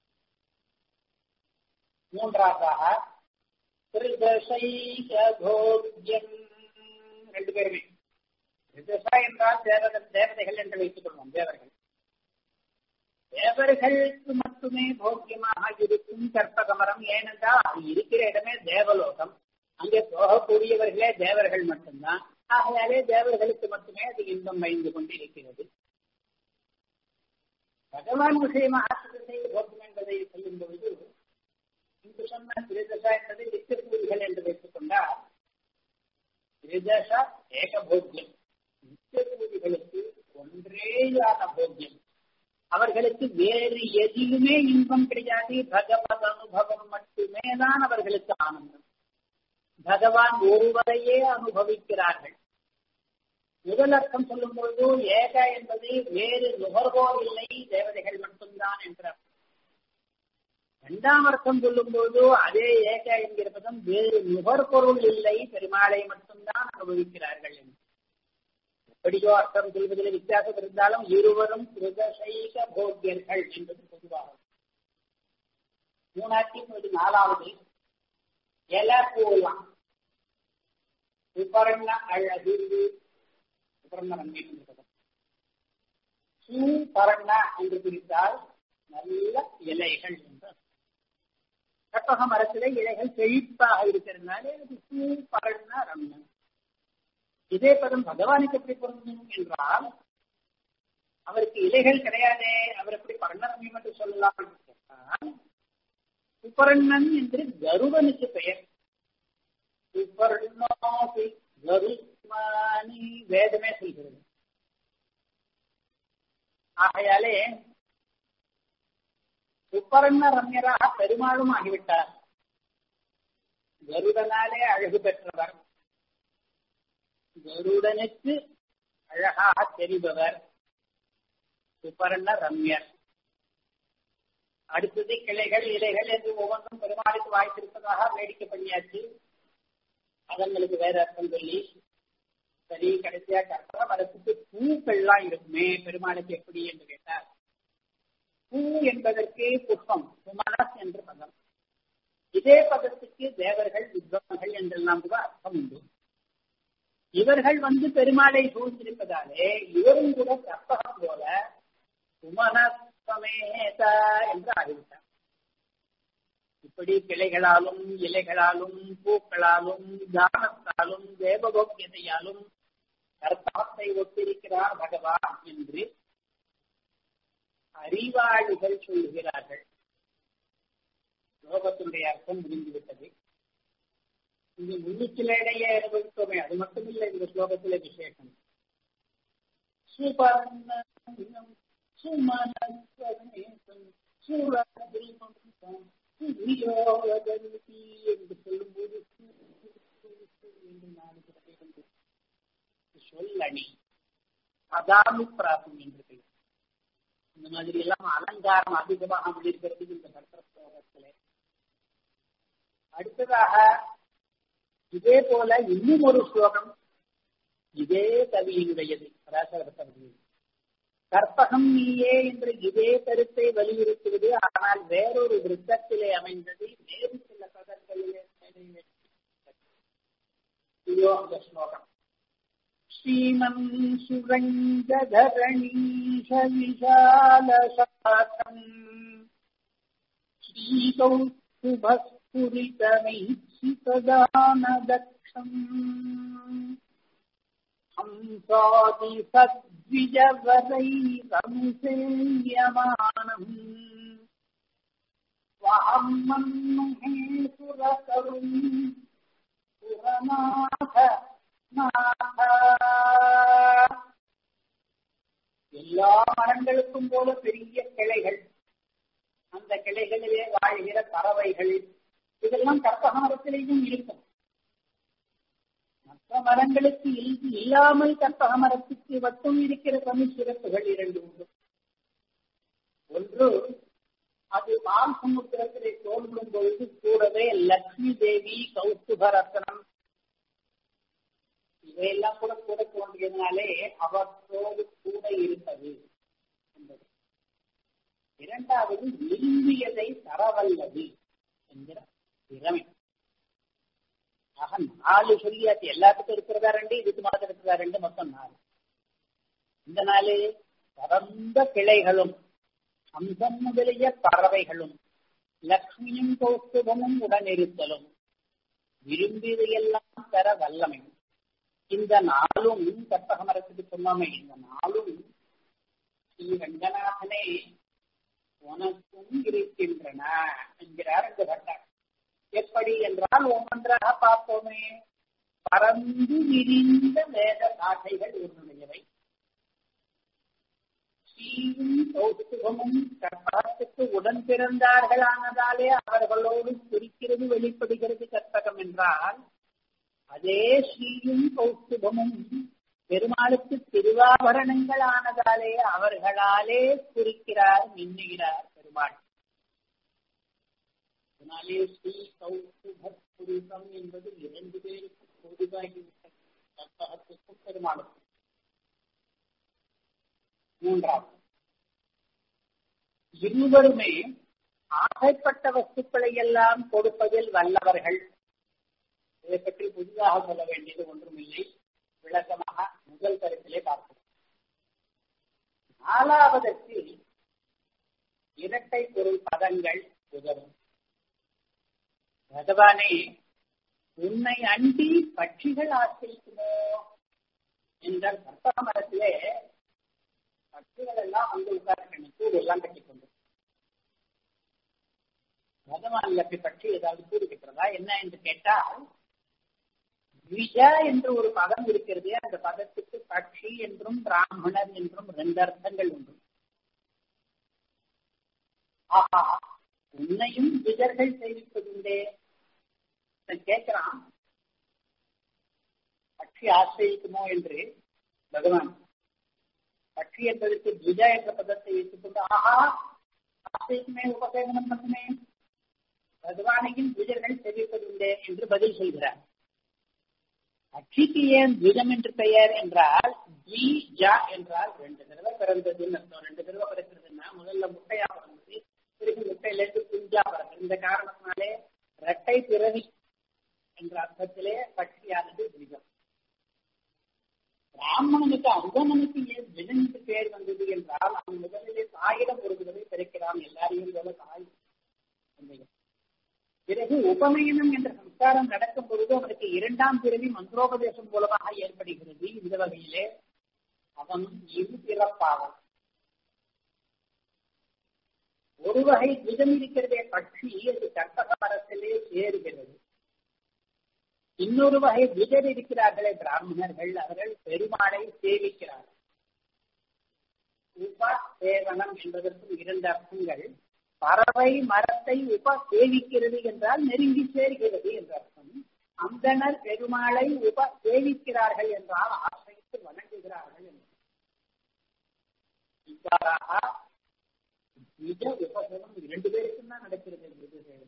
மூன்றாவதாக ரெண்டு பேருமே திருதசா என்றால் தேவதன் தேவதைகள் என்று வைத்துக் கொள்வோம் தேவர்கள் தேவர்களுக்கு மட்டுமே போக்கியமாக இருக்கும் கற்பகமரம் ஏனென்றால் அது இருக்கிற இடமே தேவலோகம் அங்கே போகக்கூடியவர்களே தேவர்கள் மட்டும்தான் ஆகையாலே தேவர்களுக்கு மட்டுமே அது இன்பம் வைந்து கொண்டிருக்கிறது பகவான் விஷயமாக திருசை போக்கம் என்பதை சொல்லும் பொழுது இங்கு சொன்ன திருதசா என்பதை நித்தியபூரிகள் என்று வைத்துக் கொண்டால் திருதசா ஏகபோக்கியம் நித்தியபூரிகளுக்கு ஒன்றேயான போக்கியம் அவர்களுக்கு வேறு எதிலுமே இன்பம் கிடையாது பகவத் அனுபவம் மட்டுமே தான் அவர்களுக்கு ஆனந்தம் பகவான் ஒருவரையே அனுபவிக்கிறார்கள் முதல் அர்த்தம் சொல்லும் பொழுது ஏக என்பது வேறு நுகர்வோர் இல்லை தேவதைகள் மட்டும்தான் என்ற இரண்டாம் அர்த்தம் சொல்லும் போது அதே ஏக என்கிற பதம் வேறு நுகர்பொருள் இல்லை பெருமாளை மட்டும்தான் அனுபவிக்கிறார்கள் என்று எப்படியோ அர்த்தம் சொல்வதில் வித்தியாசம் இருந்தாலும் இருவரும் கிருதசைக போக்கியர்கள் என்பது பொதுவாகும் மூணாயிரத்தி நாலாவது எல போலாம் சுபர்ண அழகு சுபர்ணரண்யம் என்று பதம் சுபர்ண என்று பிரித்தால் நல்ல இலைகள் என்று கற்பக மரத்திலே இலைகள் செழிப்பாக இருக்கிறதுனால இது சுபர்ண ரம்யம் இதே பதம் பகவானுக்கு எப்படி பொருந்தும் என்றால் அவருக்கு இலைகள் கிடையாதே அவர் எப்படி பர்ணரம்யம் என்று சொல்லலாம் என்று கேட்டால் சுபர்ணன் என்று கருடனுக்கு பெயர் சுபர்ணோபி கருமானி வேதமே சொல்கிறது ஆகையாலே சுப்பர்ண ரம்யராக பெருமாளும் ஆகிவிட்டார் கருடனாலே அழகு பெற்றவர் கருடனுக்கு அழகாக தெரிபவர் சுப்பர்ண ரம்யர் அடுத்தது கிளைகள் இலைகள் என்று ஒவ்வொன்றும் பெருமாளுக்கு வாய்த்திருப்பதாக வேடிக்கை பண்ணியாச்சு அதங்களுக்கு வேற அர்த்தம் சொல்லி சரி கடைசியா கற்பக மரத்துக்கு பூக்கள்லாம் இருக்குமே பெருமாளுக்கு எப்படி என்று கேட்டார் பூ என்பதற்கு புஷ்பம் சுமனஸ் என்று பதம் இதே பதத்துக்கு தேவர்கள் வித்வான்கள் என்றெல்லாம் கூட அர்த்தம் உண்டு இவர்கள் வந்து பெருமாளை சூழ்ந்திருப்பதாலே இவரும் கூட கற்பகம் போல சுமனஸ்வமேத என்று ஆகிவிட்டார் இப்படி கிளைகளாலும் இலைகளாலும் பூக்களாலும் தானத்தாலும் தேவபோக்கியதையாலும் கற்பகத்தை ஒத்திருக்கிறார் பகவான் என்று அறிவாளிகள் சொல்கிறார்கள் லோகத்தினுடைய அர்த்தம் முடிந்துவிட்டது இங்கு முன்னிச்சிலையே அனுபவித்தோமே அது மட்டுமில்லை இந்த ஸ்லோகத்திலே விசேஷம் சுபர்ணம் சுமனஸ்வமேசம் சூரதீபம் வியோகந்தி என்று சொல்லும்போது என்று நான்கு சொல்லணி அதாமி பிராசம் என்று பெயர் இந்த மாதிரி எல்லாம் அலங்காரம் அதிகமாக அமைந்திருக்கிறது இந்த கர்த்த ஸ்லோகத்திலே அடுத்ததாக இதே போல இன்னும் ஒரு ஸ்லோகம் இதே கவியினுடையது பராசர கவி கற்பகம் நீயே என்ற இதே கருத்தை வலியுறுத்துவது ஆனால் வேறொரு விருத்தத்திலே அமைந்தது வேறு சில பதங்களிலே இதோ அந்த ஸ்லோகம் ஸ்ரீமன் சுரங்கதரணீஷ விஷாலசாக்கம் ஸ்ரீகௌஸ்துபஸ்புரிதமைசிததானதக்ஷம் ஹம்சாதி சத்விஜவரைரமுசேயமானம் வாமன்முகே சுரகரும் சுரநாத எல்லா மரங்களுக்கும் போல பெரிய கிளைகள் அந்த கிளைகளிலே வாழ்கிற பறவைகள் இதெல்லாம் கற்பக மரத்திலேயும் இருக்கும் மற்ற மரங்களுக்கு இல்லாமல் கற்பக மரத்துக்கு மட்டும் இருக்கிற தனி சிறப்புகள் இரண்டு உண்டு ஒன்று அது மால் சமுத்திரத்திலே தோன்றும் பொழுது கூடவே லக்ஷ்மி தேவி கௌஸ்துபரத்னம் இவையெல்லாம் கூட கூட தோன்றியதுனாலே அவற்றோடு கூட இருப்பது என்பது இரண்டாவது விரும்பியதை தரவல்லது என்கிற திறமை ஆக நாலு சொல்லியாச்சு எல்லாத்துக்கும் இருக்கிறதா ரெண்டு இதுக்கு மாத்திரம் இருக்கிறதா ரெண்டு மொத்தம் நாலு இந்த நாலு பரந்த கிளைகளும் அம்சம் முதலிய பறவைகளும் லக்ஷ்மியும் கௌஸ்துபமும் உடனிருத்தலும் விரும்பியதையெல்லாம் தர வல்லமையும் இந்த நாளும் கற்பக மரத்துக்கு சொன்னோமே இந்த நாளும் ஸ்ரீ ரங்கநாதனே உனக்கும் இருக்கின்றன என்கிறார் இந்த பட்டார் எப்படி என்றால் ஒவ்வொன்றாக பார்ப்போமே பறந்து விரிந்த வேத சாட்டைகள் உன்னுடையவை ஸ்ரீயும் கௌசுகமும் கற்பகத்துக்கு உடன் பிறந்தார்கள் ஆனதாலே அவர்களோடு குறிக்கிறது வெளிப்படுகிறது கற்பகம் என்றால் அதே ஸ்ரீயும் கௌசுபமும் பெருமாளுக்கு திருவாபரணங்கள் ஆனதாலே அவர்களாலே குறிக்கிறார் மின்னுகிறார் பெருமாள் அதனாலே ஸ்ரீ கௌசுப புருஷம் என்பது இரண்டு பேருக்கு பொதுவாகிவிட்டது கற்பகத்துக்கும் பெருமாளுக்கும் மூன்றாவது இருவருமே ஆசைப்பட்ட வஸ்துக்களை எல்லாம் கொடுப்பதில் வல்லவர்கள் இதை பற்றி புதிதாக சொல்ல வேண்டியது ஒன்றுமில்லை விளக்கமாக முதல் கருத்திலே பார்ப்போம் நாலாவதற்கு இரட்டை பொருள் பதங்கள் உதவும் பகவானே உன்னை அண்டி பட்சிகள் ஆசிரிக்குமோ என்ற கற்பக மரத்திலே பட்சிகள் எல்லாம் வந்து உட்கார்ந்து கூடு எல்லாம் கட்டிக்கொண்டு பகவான் லப்பி பற்றி ஏதாவது கூடு கட்டுறதா என்ன என்று கேட்டால் விஜ என்று ஒரு பதம் இருக்கிறது அந்த பதத்துக்கு பட்சி என்றும் பிராமணர் என்றும் ரெண்டு அர்த்தங்கள் உண்டு ஆஹா உன்னையும் விஜர்கள் செய்விப்பதுண்டே கேட்கிறான் பட்சி ஆசிரிக்குமோ என்று பகவான் பட்சி என்பதற்கு துஜ என்ற பதத்தை வைத்துக் கொண்டு ஆஹா ஆசிரிக்குமே உபசேகனம் பண்ணுமே பகவானையும் துஜர்கள் தெரிவிப்பதுண்டே என்று பதில் சொல்கிறார் பட்சிக்கு ஏன் துஜம் என்று பெயர் என்றால் ஜி ஜா என்றால் ரெண்டு தடவை பிறந்ததுன்னு அர்த்தம் ரெண்டு தடவை பிறக்கிறதுன்னா முதல்ல முட்டையா பிறந்தது பிறகு முட்டையிலிருந்து குஞ்சா பிறந்தது இந்த காரணத்தினாலே இரட்டை பிறவி என்ற அர்த்தத்திலே பட்சியானது துஜம் பிராமணனுக்கு அந்தமனுக்கு ஏன் வினனுக்கு பேர் வந்தது என்றால் அவன் முதலிலே தாயிடம் ஒரு தடவை பிறக்கிறான் எல்லாரையும் போல தாய் பிறகு உபநயனம் என்ற சம்ஸ்காரம் நடக்கும் பொழுது அவனுக்கு இரண்டாம் பிறவி மந்திரோபதேசம் மூலமாக ஏற்படுகிறது இந்த வகையிலே அவன் இரு பிறப்பாவன் ஒரு வகை விதம் இருக்கிறதே பட்சி அது கர்த்தகாரத்திலே சேருகிறது இன்னொரு வகை விதர் இருக்கிறார்களே பிராமணர்கள் அவர்கள் பெருமாளை சேவிக்கிறார்கள் உப சேவனம் என்பதற்கும் இரண்டு அர்த்தங்கள் பறவை மரத்தை உப சேவிக்கிறது என்றால் நெருங்கி சேர்கிறது என்ற அர்த்தம் அந்தனர் பெருமாளை உப சேவிக்கிறார்கள் என்றால் ஆசைத்து வணங்குகிறார்கள் என்று இவ்வாறாக நிஜ உபசேதம் இரண்டு பேருக்கும் தான் நடக்கிறது உபசேதம்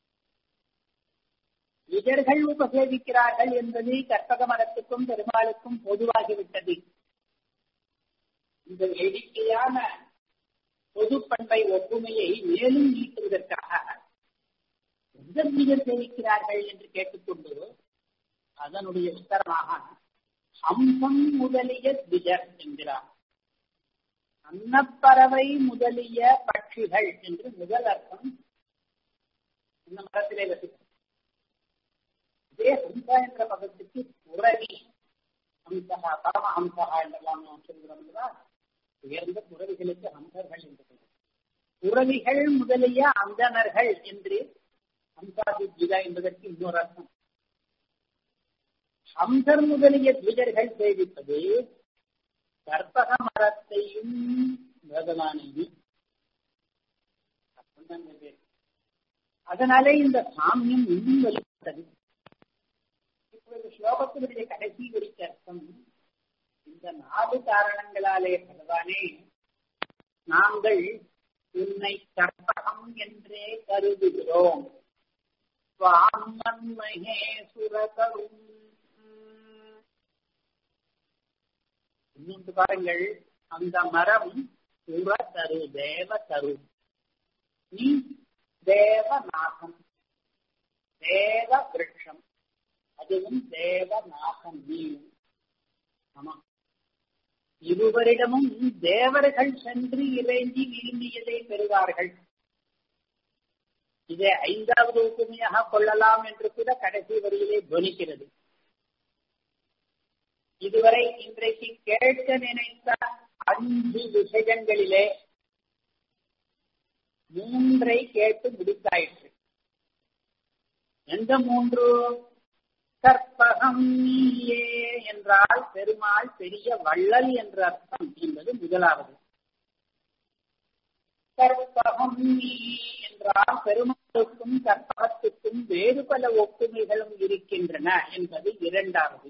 நிஜர்கள் உபசேவிக்கிறார்கள் என்பது கற்பக மரத்துக்கும் பெருமாளுக்கும் பொதுவாகிவிட்டது இந்த வேடிக்கையான பொது பண்பை ஒப்புமையை மேலும் நீட்டுவதற்காக எந்த நிஜர் சேவிக்கிறார்கள் என்று கேட்டுக்கொண்டு அதனுடைய உத்தரமாக ஹம்சம் முதலிய திஜர் என்கிறார் அன்னப்பறவை முதலிய பட்சிகள் என்று முதல் அர்த்தம் இந்த மரத்திலே வசிக்கும் இதே ஹம்சா என்ற பதத்துக்கு புறவி ஹம்சகா பரமஹம்சகா என்றெல்லாம் நாம் சொல்கிறோம் அல்லவா உயர்ந்த புறவிகளுக்கு ஹம்சர்கள் என்று புறவிகள் முதலிய அந்தணர்கள் என்று ஹம்சாதி ஜிதா என்பதற்கு இன்னொரு அர்த்தம் ஹம்சர் முதலிய துஜர்கள் சேவிப்பது கற்பக மரத்தையும் பகவானையும் அதனாலே இந்த சாமியம் இன்னும் வெளிப்பட்டது இப்பொழுது ஸ்லோகத்தினுடைய கடைசி வரிக்கு அர்த்தம் இந்த நாலு காரணங்களாலே பகவானே நாங்கள் உன்னை கற்பகம் என்றே கருதுகிறோம் மகேசுரகரும் இன்னொன்று பாருங்கள் அந்த மரம் புற தரு தேவ தரு நீ தேவநாகம் தேவ விரட்சம் அதுவும் தேவநாகம் நீ ஆமா இருவரிடமும் தேவர்கள் சென்று இறைஞ்சி விரும்பியதை பெறுவார்கள் இதை ஐந்தாவது ஒப்புமையாக கொள்ளலாம் என்று கூட கடைசி வரியிலே துவனிக்கிறது இதுவரை இன்றைக்கு கேட்க நினைத்த அஞ்சு விஷயங்களிலே மூன்றை கேட்டு முடித்தாயிற்று எந்த மூன்று கற்பகம் நீயே என்றால் பெருமாள் பெரிய வள்ளல் என்ற அர்த்தம் என்பது முதலாவது கற்பகம் நீ என்றால் பெருமாளுக்கும் கற்பகத்துக்கும் வேறு பல ஒப்புமைகளும் இருக்கின்றன என்பது இரண்டாவது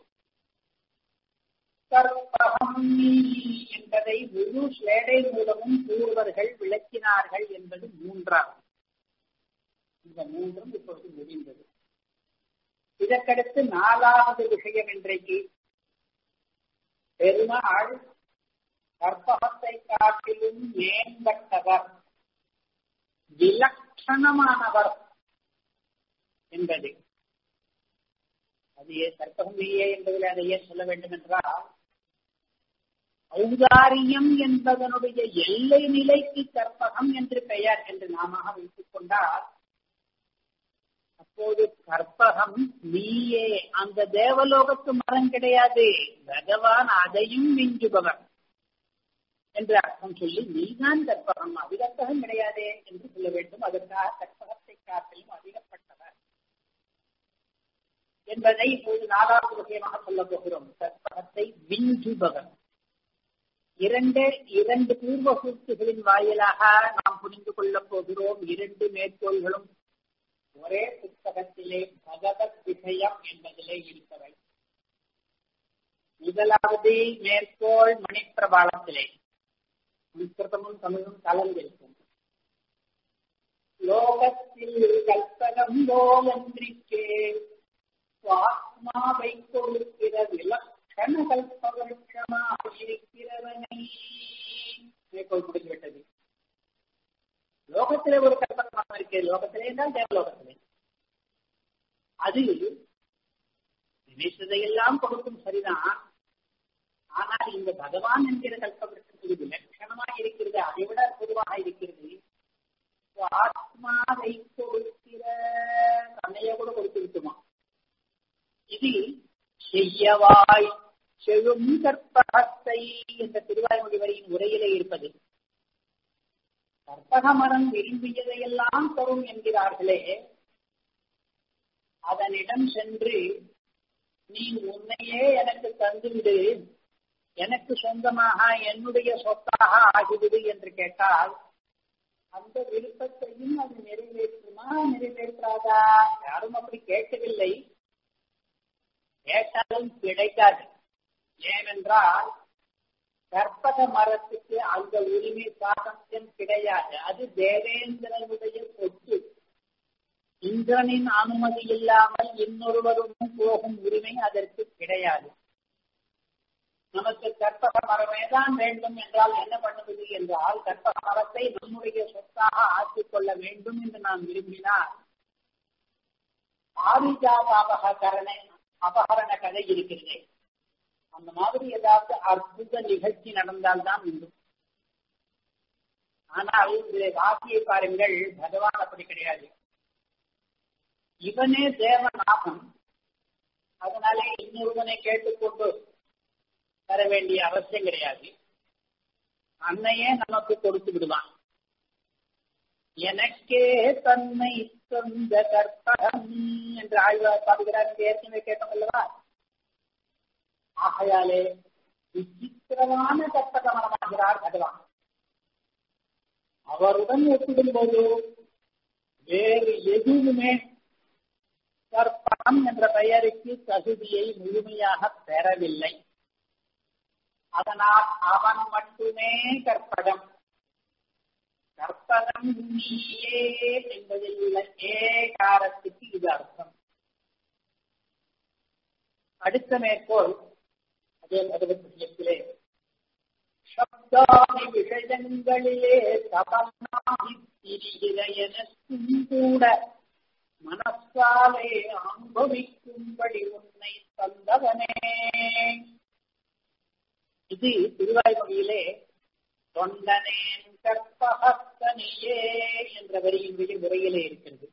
கற்பகம் நீ என்பதை முழு சேடை மூலமும் கூறுவர்கள் விளக்கினார்கள் என்பது மூன்றாவது இந்த மூன்றும் இப்பொழுது முடிந்தது இதற்கடுத்து நாலாவது விஷயம் இன்றைக்கு பெருமாள் கற்பகத்தை காட்டிலும் மேம்பட்டவர் விலட்சணமானவர் என்பது அது ஏன் கற்பகம் இல்லையே என்பதில் அதை ஏன் சொல்ல வேண்டும் என்றால் ஔதாரியம் என்பதனுடைய எல்லை நிலைக்கு கற்பகம் என்று பெயர் என்று நாம வைத்துக் கொண்டால் அப்போது கற்பகம் நீயே அந்த தேவலோகத்து மரம் கிடையாது பகவான் அதையும் மிஞ்சுபவர் என்று அர்த்தம் சொல்லி நீதான் கற்பகம் அதிகத்தகம் கிடையாதே என்று சொல்ல வேண்டும் அதற்காக கற்பகத்தை காட்டிலும் அதிகப்பட்டவர் என்பதை இப்போது நாலாவது விஷயமாக சொல்ல போகிறோம் கற்பகத்தை விஞ்சுபவர் இரண்டு இரண்டு பூர்வ சூழ்ச்சிகளின் வாயிலாக நாம் புரிந்து கொள்ளப் போகிறோம் இரண்டு மேற்கோள்களும் ஒரே புத்தகத்திலே பகவத் விஷயம் என்பதிலே இருப்பவை முதலாவது மேற்கோள் மணிப்பிரபாளத்திலே சம்ஸ்கிருதமும் தமிழும் கலந்திருக்கும் லோகத்தில் கல்பகம் போலன்றிக்கே ஆத்மாவை கொடுக்கிற விலக்கண கல்பவட்சமாக இருக்கிறவனை மேற்கோள் முடிந்துவிட்டது லோகத்திலே ஒரு கல்பகமாக இருக்கு லோகத்திலே என்றால் தேவலோகத்திலே அது நினைத்ததையெல்லாம் கொடுக்கும் சரிதான் ஆனால் இந்த பகவான் என்கிற கல்பவர்த்தத்துக்கு விலட்சணமாக இருக்கிறது அதை விட பொதுவாக இருக்கிறது ஆத்மாவை கொடுக்கிற தன்னைய கூட கொடுத்து விட்டுமா இது செய்யவாய் செழும் கற்பகத்தை என்ற திருவாய்மொழி வரியின் உரையிலே இருப்பது கற்பக மரம் விரும்பியதையெல்லாம் தரும் என்கிறார்களே அதனிடம் சென்று நீ உன்னையே எனக்கு தந்துவிடு எனக்கு சொந்தமாக என்னுடைய சொத்தாக ஆகிவிடு என்று கேட்டால் அந்த விருப்பத்தையும் அது நிறைவேற்றுமா நிறைவேற்றாதா யாரும் அப்படி கேட்கவில்லை கேட்டாலும் கிடைக்காது ஏனென்றால் கற்பக மரத்துக்கு அந்த உரிமை சாதத்தியம் கிடையாது அது தேவேந்திரனுடைய சொத்து இந்திரனின் அனுமதி இல்லாமல் இன்னொருவரும் போகும் உரிமை அதற்கு கிடையாது நமக்கு கற்பக மரமே தான் வேண்டும் என்றால் என்ன பண்ணுவது என்றால் கற்பக மரத்தை நம்முடைய சொத்தாக ஆக்கிக் கொள்ள வேண்டும் என்று நாம் விரும்பினால் ஆதிஜாத அபகரண அபகரண கதை இருக்கிறது அந்த மாதிரி ஏதாவது அற்புத நிகழ்ச்சி நடந்தால்தான் உண்டு ஆனால் இந்த வாக்கியை பாருங்கள் பகவான் அப்படி கிடையாது இவனே தேவநாகம் அதனாலே இன்னொருவனை கேட்டுக்கொண்டு தர வேண்டிய அவசியம் கிடையாது அன்னையே நமக்கு கொடுத்து விடுவான் எனக்கே தன்னை சொந்த கற்பகம் என்று ஆழ்வார் பாடுகிறார் ஏற்கனவே கேட்டோம் அல்லவா ஆகையாலே விசித்திரமான கற்பகமனமாகிறார் பகவான் அவருடன் ஒப்பிடும்போது வேறு எதுவுமே கற்பகம் என்ற பெயருக்கு தகுதியை முழுமையாக பெறவில்லை அதனால் அவன் மட்டுமே கற்பகம் கற்பகம் நீயே என்பதில் உள்ள ஏகாரத்துக்கு இது அர்த்தம் அடுத்த மேற்கோள் அதே பகவத் விஷயத்திலே சப்தாதி விஷயங்களிலே தபனாகி திரிகிற எனக்கும் கூட மனசாலே அனுபவிக்கும்படி உன்னை தந்தவனே இது திருவாய்மொழியிலே தொண்டனேன் கற்பகத்தனியே என்ற வரியினுடைய முறையிலே இருக்கிறது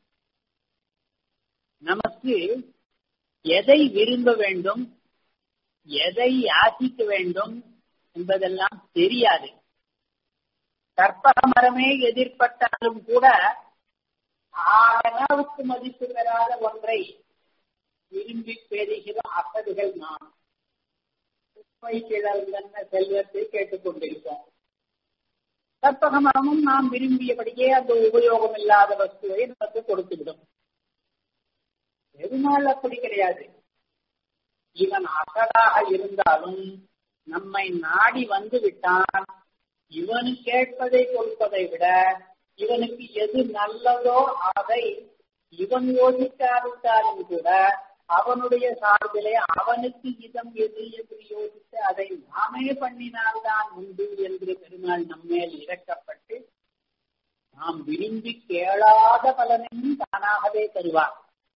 நமக்கு எதை விரும்ப வேண்டும் எதை யாசிக்க வேண்டும் என்பதெல்லாம் தெரியாது கற்பக மரமே எதிர்பட்டாலும் கூட ஆனாவுக்கு மதிப்பு பெறாத ஒன்றை விரும்பி பெறுகிற அசடுகள் நாம் உண்மை கிழந்த செல்வத்தை கேட்டுக்கொண்டிருக்கோம் கற்பக மரமும் நாம் விரும்பியபடியே அந்த உபயோகம் இல்லாத வஸ்துவை நமக்கு கொடுத்துவிடும் பெருமாள் அப்படி கிடையாது இவன் அசடாக இருந்தாலும் நம்மை நாடி வந்து விட்டான் இவனு கேட்பதை கொடுப்பதை விட இவனுக்கு எது நல்லதோ அதை இவன் யோசிக்காவிட்டாலும் கூட அவனுடைய சார்பிலே அவனுக்கு இதம் எது என்று யோசித்து அதை நாமே பண்ணினால்தான் உண்டு என்று பெருமாள் நம்மேல் இறக்கப்பட்டு நாம் விரும்பி கேளாத பலனையும் தானாகவே தருவார்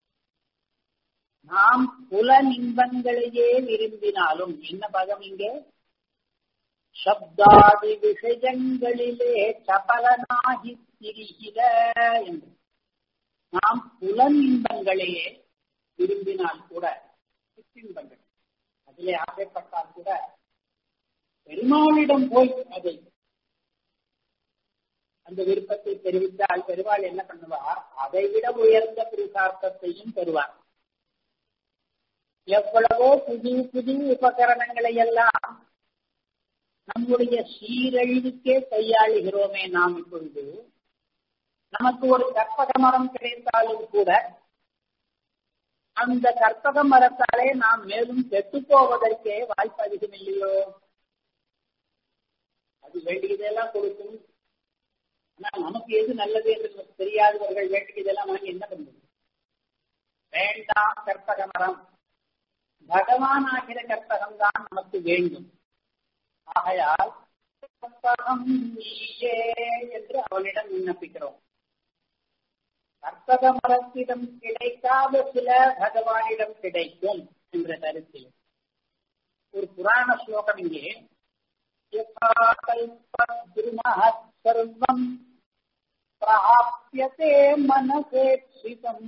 நாம் புல இன்பங்களையே விரும்பினாலும் என்ன பதம் இங்கே சப்தாதி விஷயங்களிலே சபலனாகி திரிகிற என்று நாம் புலன் இன்பங்களையே விரும்பினால் கூட சிற்றின்பங்கள் அதிலே ஆசைப்பட்டால் கூட பெருமாளிடம் போய் அதை அந்த விருப்பத்தை தெரிவித்தால் பெருமாள் என்ன பண்ணுவார் அதை விட உயர்ந்த புருஷார்த்தத்தையும் பெறுவார் எவ்வளவோ புது புது உபகரணங்களை எல்லாம் நம்முடைய சீரழிவுக்கே கையாளுகிறோமே நாம் இப்பொழுது நமக்கு ஒரு கற்பக மரம் கிடைத்தாலும் கூட அந்த கற்பக மரத்தாலே நாம் மேலும் கெட்டு போவதற்கே வாய்ப்பு அதிகம் இல்லையோ அது வேண்டியதெல்லாம் கொடுக்கும் ஆனால் நமக்கு எது நல்லது என்று நமக்கு தெரியாதவர்கள் வேண்டியதெல்லாம் வாங்கி என்ன பண்ணுவது வேண்டாம் கற்பக மரம் பகவான் ஆகிற கற்பகம் தான் நமக்கு வேண்டும் ஆகையால் கற்பகம் நீயே என்று அவனிடம் விண்ணப்பிக்கிறோம் கற்பக மரத்திடம் கிடைக்காத சில பகவானிடம் கிடைக்கும் என்ற கருத்தில் ஒரு புராண ஸ்லோகம் இங்கே சர்வம் பிராபியதே மனசேட்சிதம்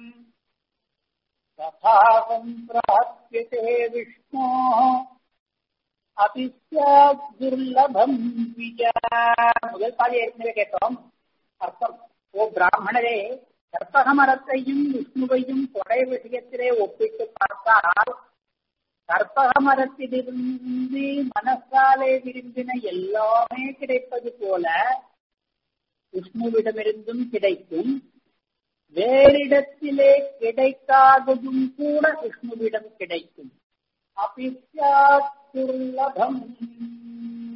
तथा सम्प्राप्यते विष्णोः अपि स्यात् துர்லபம் முதல் பாதி ஏற்கனவே கேட்டோம் அர்த்தம் ஓ பிராமணரே கற்பக மரத்தையும் விஷ்ணுவையும் கொடை விஷயத்திலே ஒப்பிட்டு பார்த்தால் கற்பக மரத்திலிருந்து மனசாலே விரும்பின எல்லாமே கிடைப்பது போல விஷ்ணுவிடமிருந்தும் கிடைக்கும் வேறிடத்திலே கிடைக்காததும் கூட விஷ்ணுவிடம் கிடைக்கும் அபித்யாத்துர்லபம்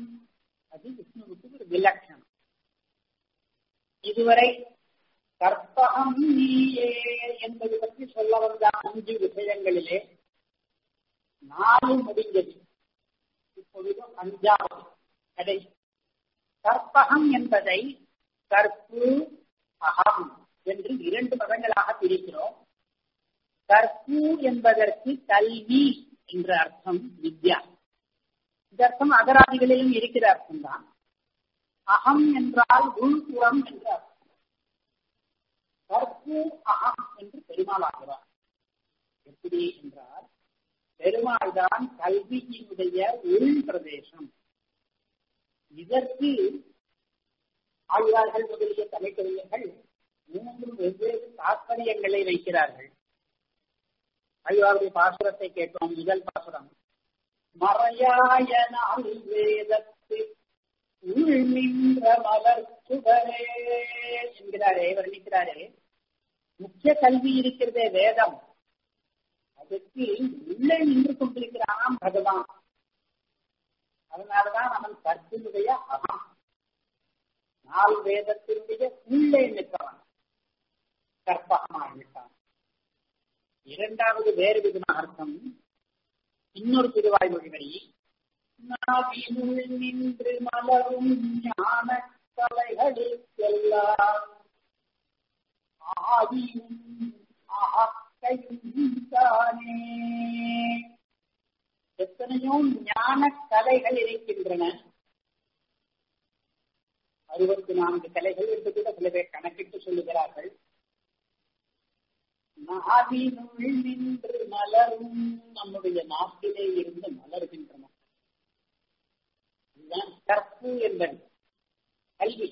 விலட்சணம் இதுவரை கற்பகம் நீயே என்பது பற்றி சொல்ல வந்த அஞ்சு விஷயங்களிலே நாலு முடிஞ்சது இப்பொழுது அஞ்சாவது கடை கற்பகம் என்பதை கற்பு அகம் என்று இரண்டு பதங்களாக பிரிக்கிறோம் கற்பு என்பதற்கு கல்வி என்ற அர்த்தம் வித்யா இந்த அர்த்தம் அகராதிகளிலும் இருக்கிற அர்த்தம் தான் அகம் என்றால் உள்புறம் என்ற அர்த்தம் கற்பு அகம் என்று பெருமாள் ஆகிறார் எப்படி என்றால் பெருமாள் தான் கல்வியினுடைய உள் பிரதேசம் இதற்கு ஆழ்வார்கள் முதலிய தலைக்கவிஞர்கள் மூன்று வெவ்வேறு தாற்பயங்களை வைக்கிறார்கள் ஆழ்வாருடைய பாசுரத்தை கேட்டோம் முதல் பாசுரம் மறையாயனால் வேதத்து உள் நின்ற மலர் சுடரே என்கிறாரே வர்ணிக்கிறாரே முக்கிய கல்வி இருக்கிறதே வேதம் அதுக்கு உள்ளே நின்று கொண்டிருக்கிறான் பகவான் அதனாலதான் அவன் கற்பினுடைய அகம் நாள் வேதத்தினுடைய உள்ளே நிற்பவன் கற்பகமாகிவிட்டான் இரண்டாவது வேறு விதமான அர்த்தம் இன்னொரு திருவாய்மொழி வரி நாவினுள் நின்று மலரும் ஞான கலைகளுக்கெல்லாம் ஆதியும் ஆக்கையும் தானே எத்தனையோ ஞான கலைகள் இருக்கின்றன அறுபத்தி நான்கு கலைகள் என்று கூட சில பேர் கணக்கிட்டு சொல்லுகிறார்கள் நாவினுள் நின்று மலரும் நம்முடைய நாட்டிலே இருந்து மலர்கின்றன இதுதான் கற்பு என்பது கல்வி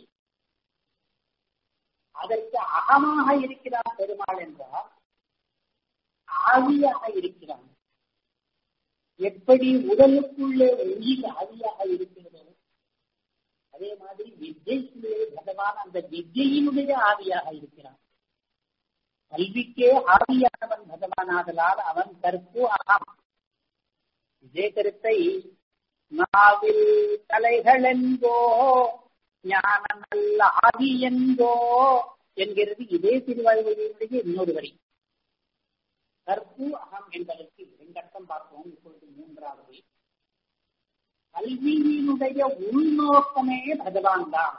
அதற்கு அகமாக இருக்கிறான் பெருமாள் என்றால் ஆவியாக இருக்கிறான் எப்படி உடலுக்குள்ளே உயிர் ஆவியாக இருக்கிறதோ அதே மாதிரி வித்யைக்குள்ளே பகவான் அந்த வித்யினுடைய ஆவியாக இருக்கிறான் கல்விக்கே ஆவியானவன் பகவானாதலால் அவன் கற்பு அகம் இதே கருத்தை நாவில் கலைகள் என்கோ ஞான நல்ல ஆவி என்கோ என்கிறது இதே திருவாய்மொழியினுடைய இன்னொரு வரி கற்பு அகம் என்பதற்கு இரண்டர்த்தம் பார்ப்போம் இப்பொழுது மூன்றாவது கல்வியினுடைய உள்நோக்கமே பகவான் தான்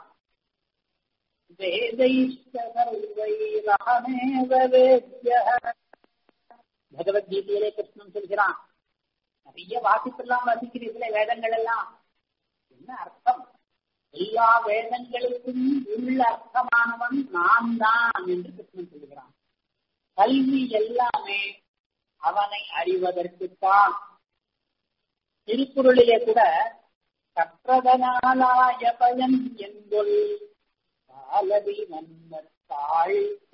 பகவத்கீதையிலே கிருஷ்ணன் சொல்கிறான் நிறைய வாசிப்பெல்லாம் வாசிக்கிறீர்களே வேதங்கள் எல்லாம் என்ன அர்த்தம் எல்லா வேதங்களுக்கும் உள்ள அர்த்தமானவன் நான் தான் என்று கிருஷ்ணன் சொல்கிறான் கல்வி எல்லாமே அவனை அறிவதற்குத்தான் திருக்குறளிலே கூட கற்றதனாலாய பயன் என்பொல் காலவி மன்னத்தாள்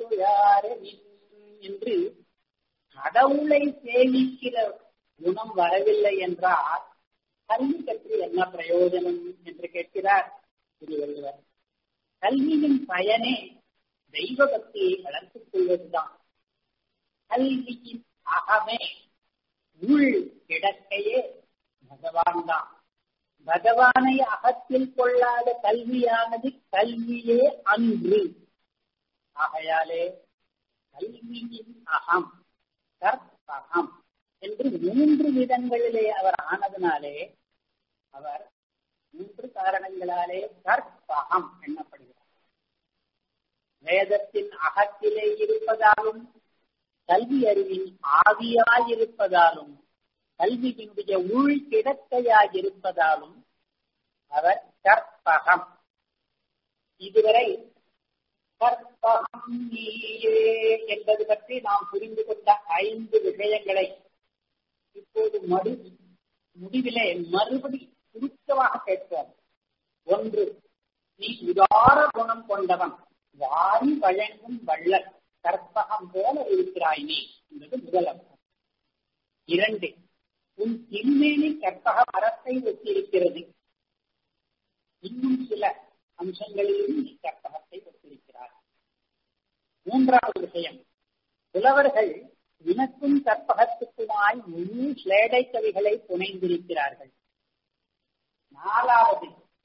என்று கடவுளை சேமிக்கிற குணம் வரவில்லை என்றால் கல்வி பற்றி என்ன பிரயோஜனம் என்று கேட்கிறார் திருவள்ளுவர் கல்வியின் பயனே தெய்வ பக்தியை வளர்த்துக் கொள்வதுதான் கல்வியின் அகமே உள் கிடக்கையே பகவான் தான் பகவானை அகத்தில் கொள்ளாத கல்வியானது கல்வியே அன்று ஆகையாலே கல்வியின் அகம் கற்பகம் என்று மூன்று விதங்களிலே அவர் ஆனதினாலே அவர் மூன்று காரணங்களாலே கற்பகம் எண்ணப்படுகிறார் வேதத்தின் அகத்திலே இருப்பதாலும் கல்வி அறிவின் ஆவியாயிருப்பதாலும் கல்வியினுடைய உள் கிடக்கையாயிருப்பதாலும் அவர் கற்பகம் இதுவரை கற்பகம் நீயே என்பது பற்றி நாம் புரிந்து கொண்ட ஐந்து விஷயங்களை இப்போது மறு முடிவிலே மறுபடி சுருக்கமாக கேட்போம் ஒன்று நீ உதார குணம் கொண்டவன் வாரி வழங்கும் வள்ளல் கற்பகம் போல இருக்கிறாய் நீ என்பது முதல் அர்த்தம் இரண்டு உன் திருமேனி கற்பக மரத்தை ஒத்திருக்கிறது இன்னும் சில அம்சங்களிலும் நீ கற்பகத்தை ஒத்திருக்கிறார் மூன்றாவது விஷயம் புலவர்கள் இனக்கும் கற்பகத்துக்குமாய் முழு ஸ்லேடை கவிகளை புனைந்திருக்கிறார்கள் நாலாவது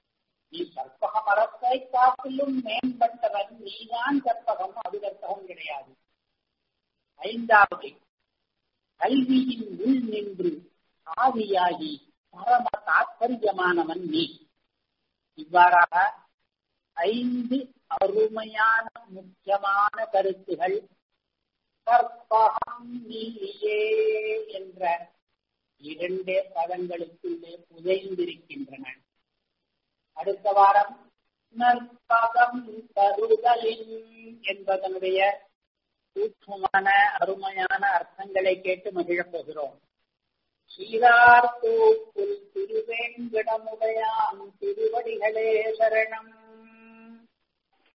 நீ கற்பக மரத்தை காட்டிலும் மேம்பட்டவன் நீதான் கற்பகம் அது கற்பகம் கிடையாது ஐந்தாவது கல்வியின் உள் நின்று ஆவியாகி பரம தாற்பயமானவன் நீ இவ்வாறாக ஐந்து அருமையான முக்கியமான கருத்துகள் கற்பகம் நீயே என்ற இரண்டே பதங்களுக்குள்ளே புதைந்திருக்கின்றன அடுத்த வாரம் நற்பதம் தருதலின் என்பதனுடைய சூட்சமான அருமையான அர்த்தங்களை கேட்டு மகிழப் போகிறோம் சீரார் தூக்குள் திருவேங்கடமுடையான் திருவடிகளே சரணம்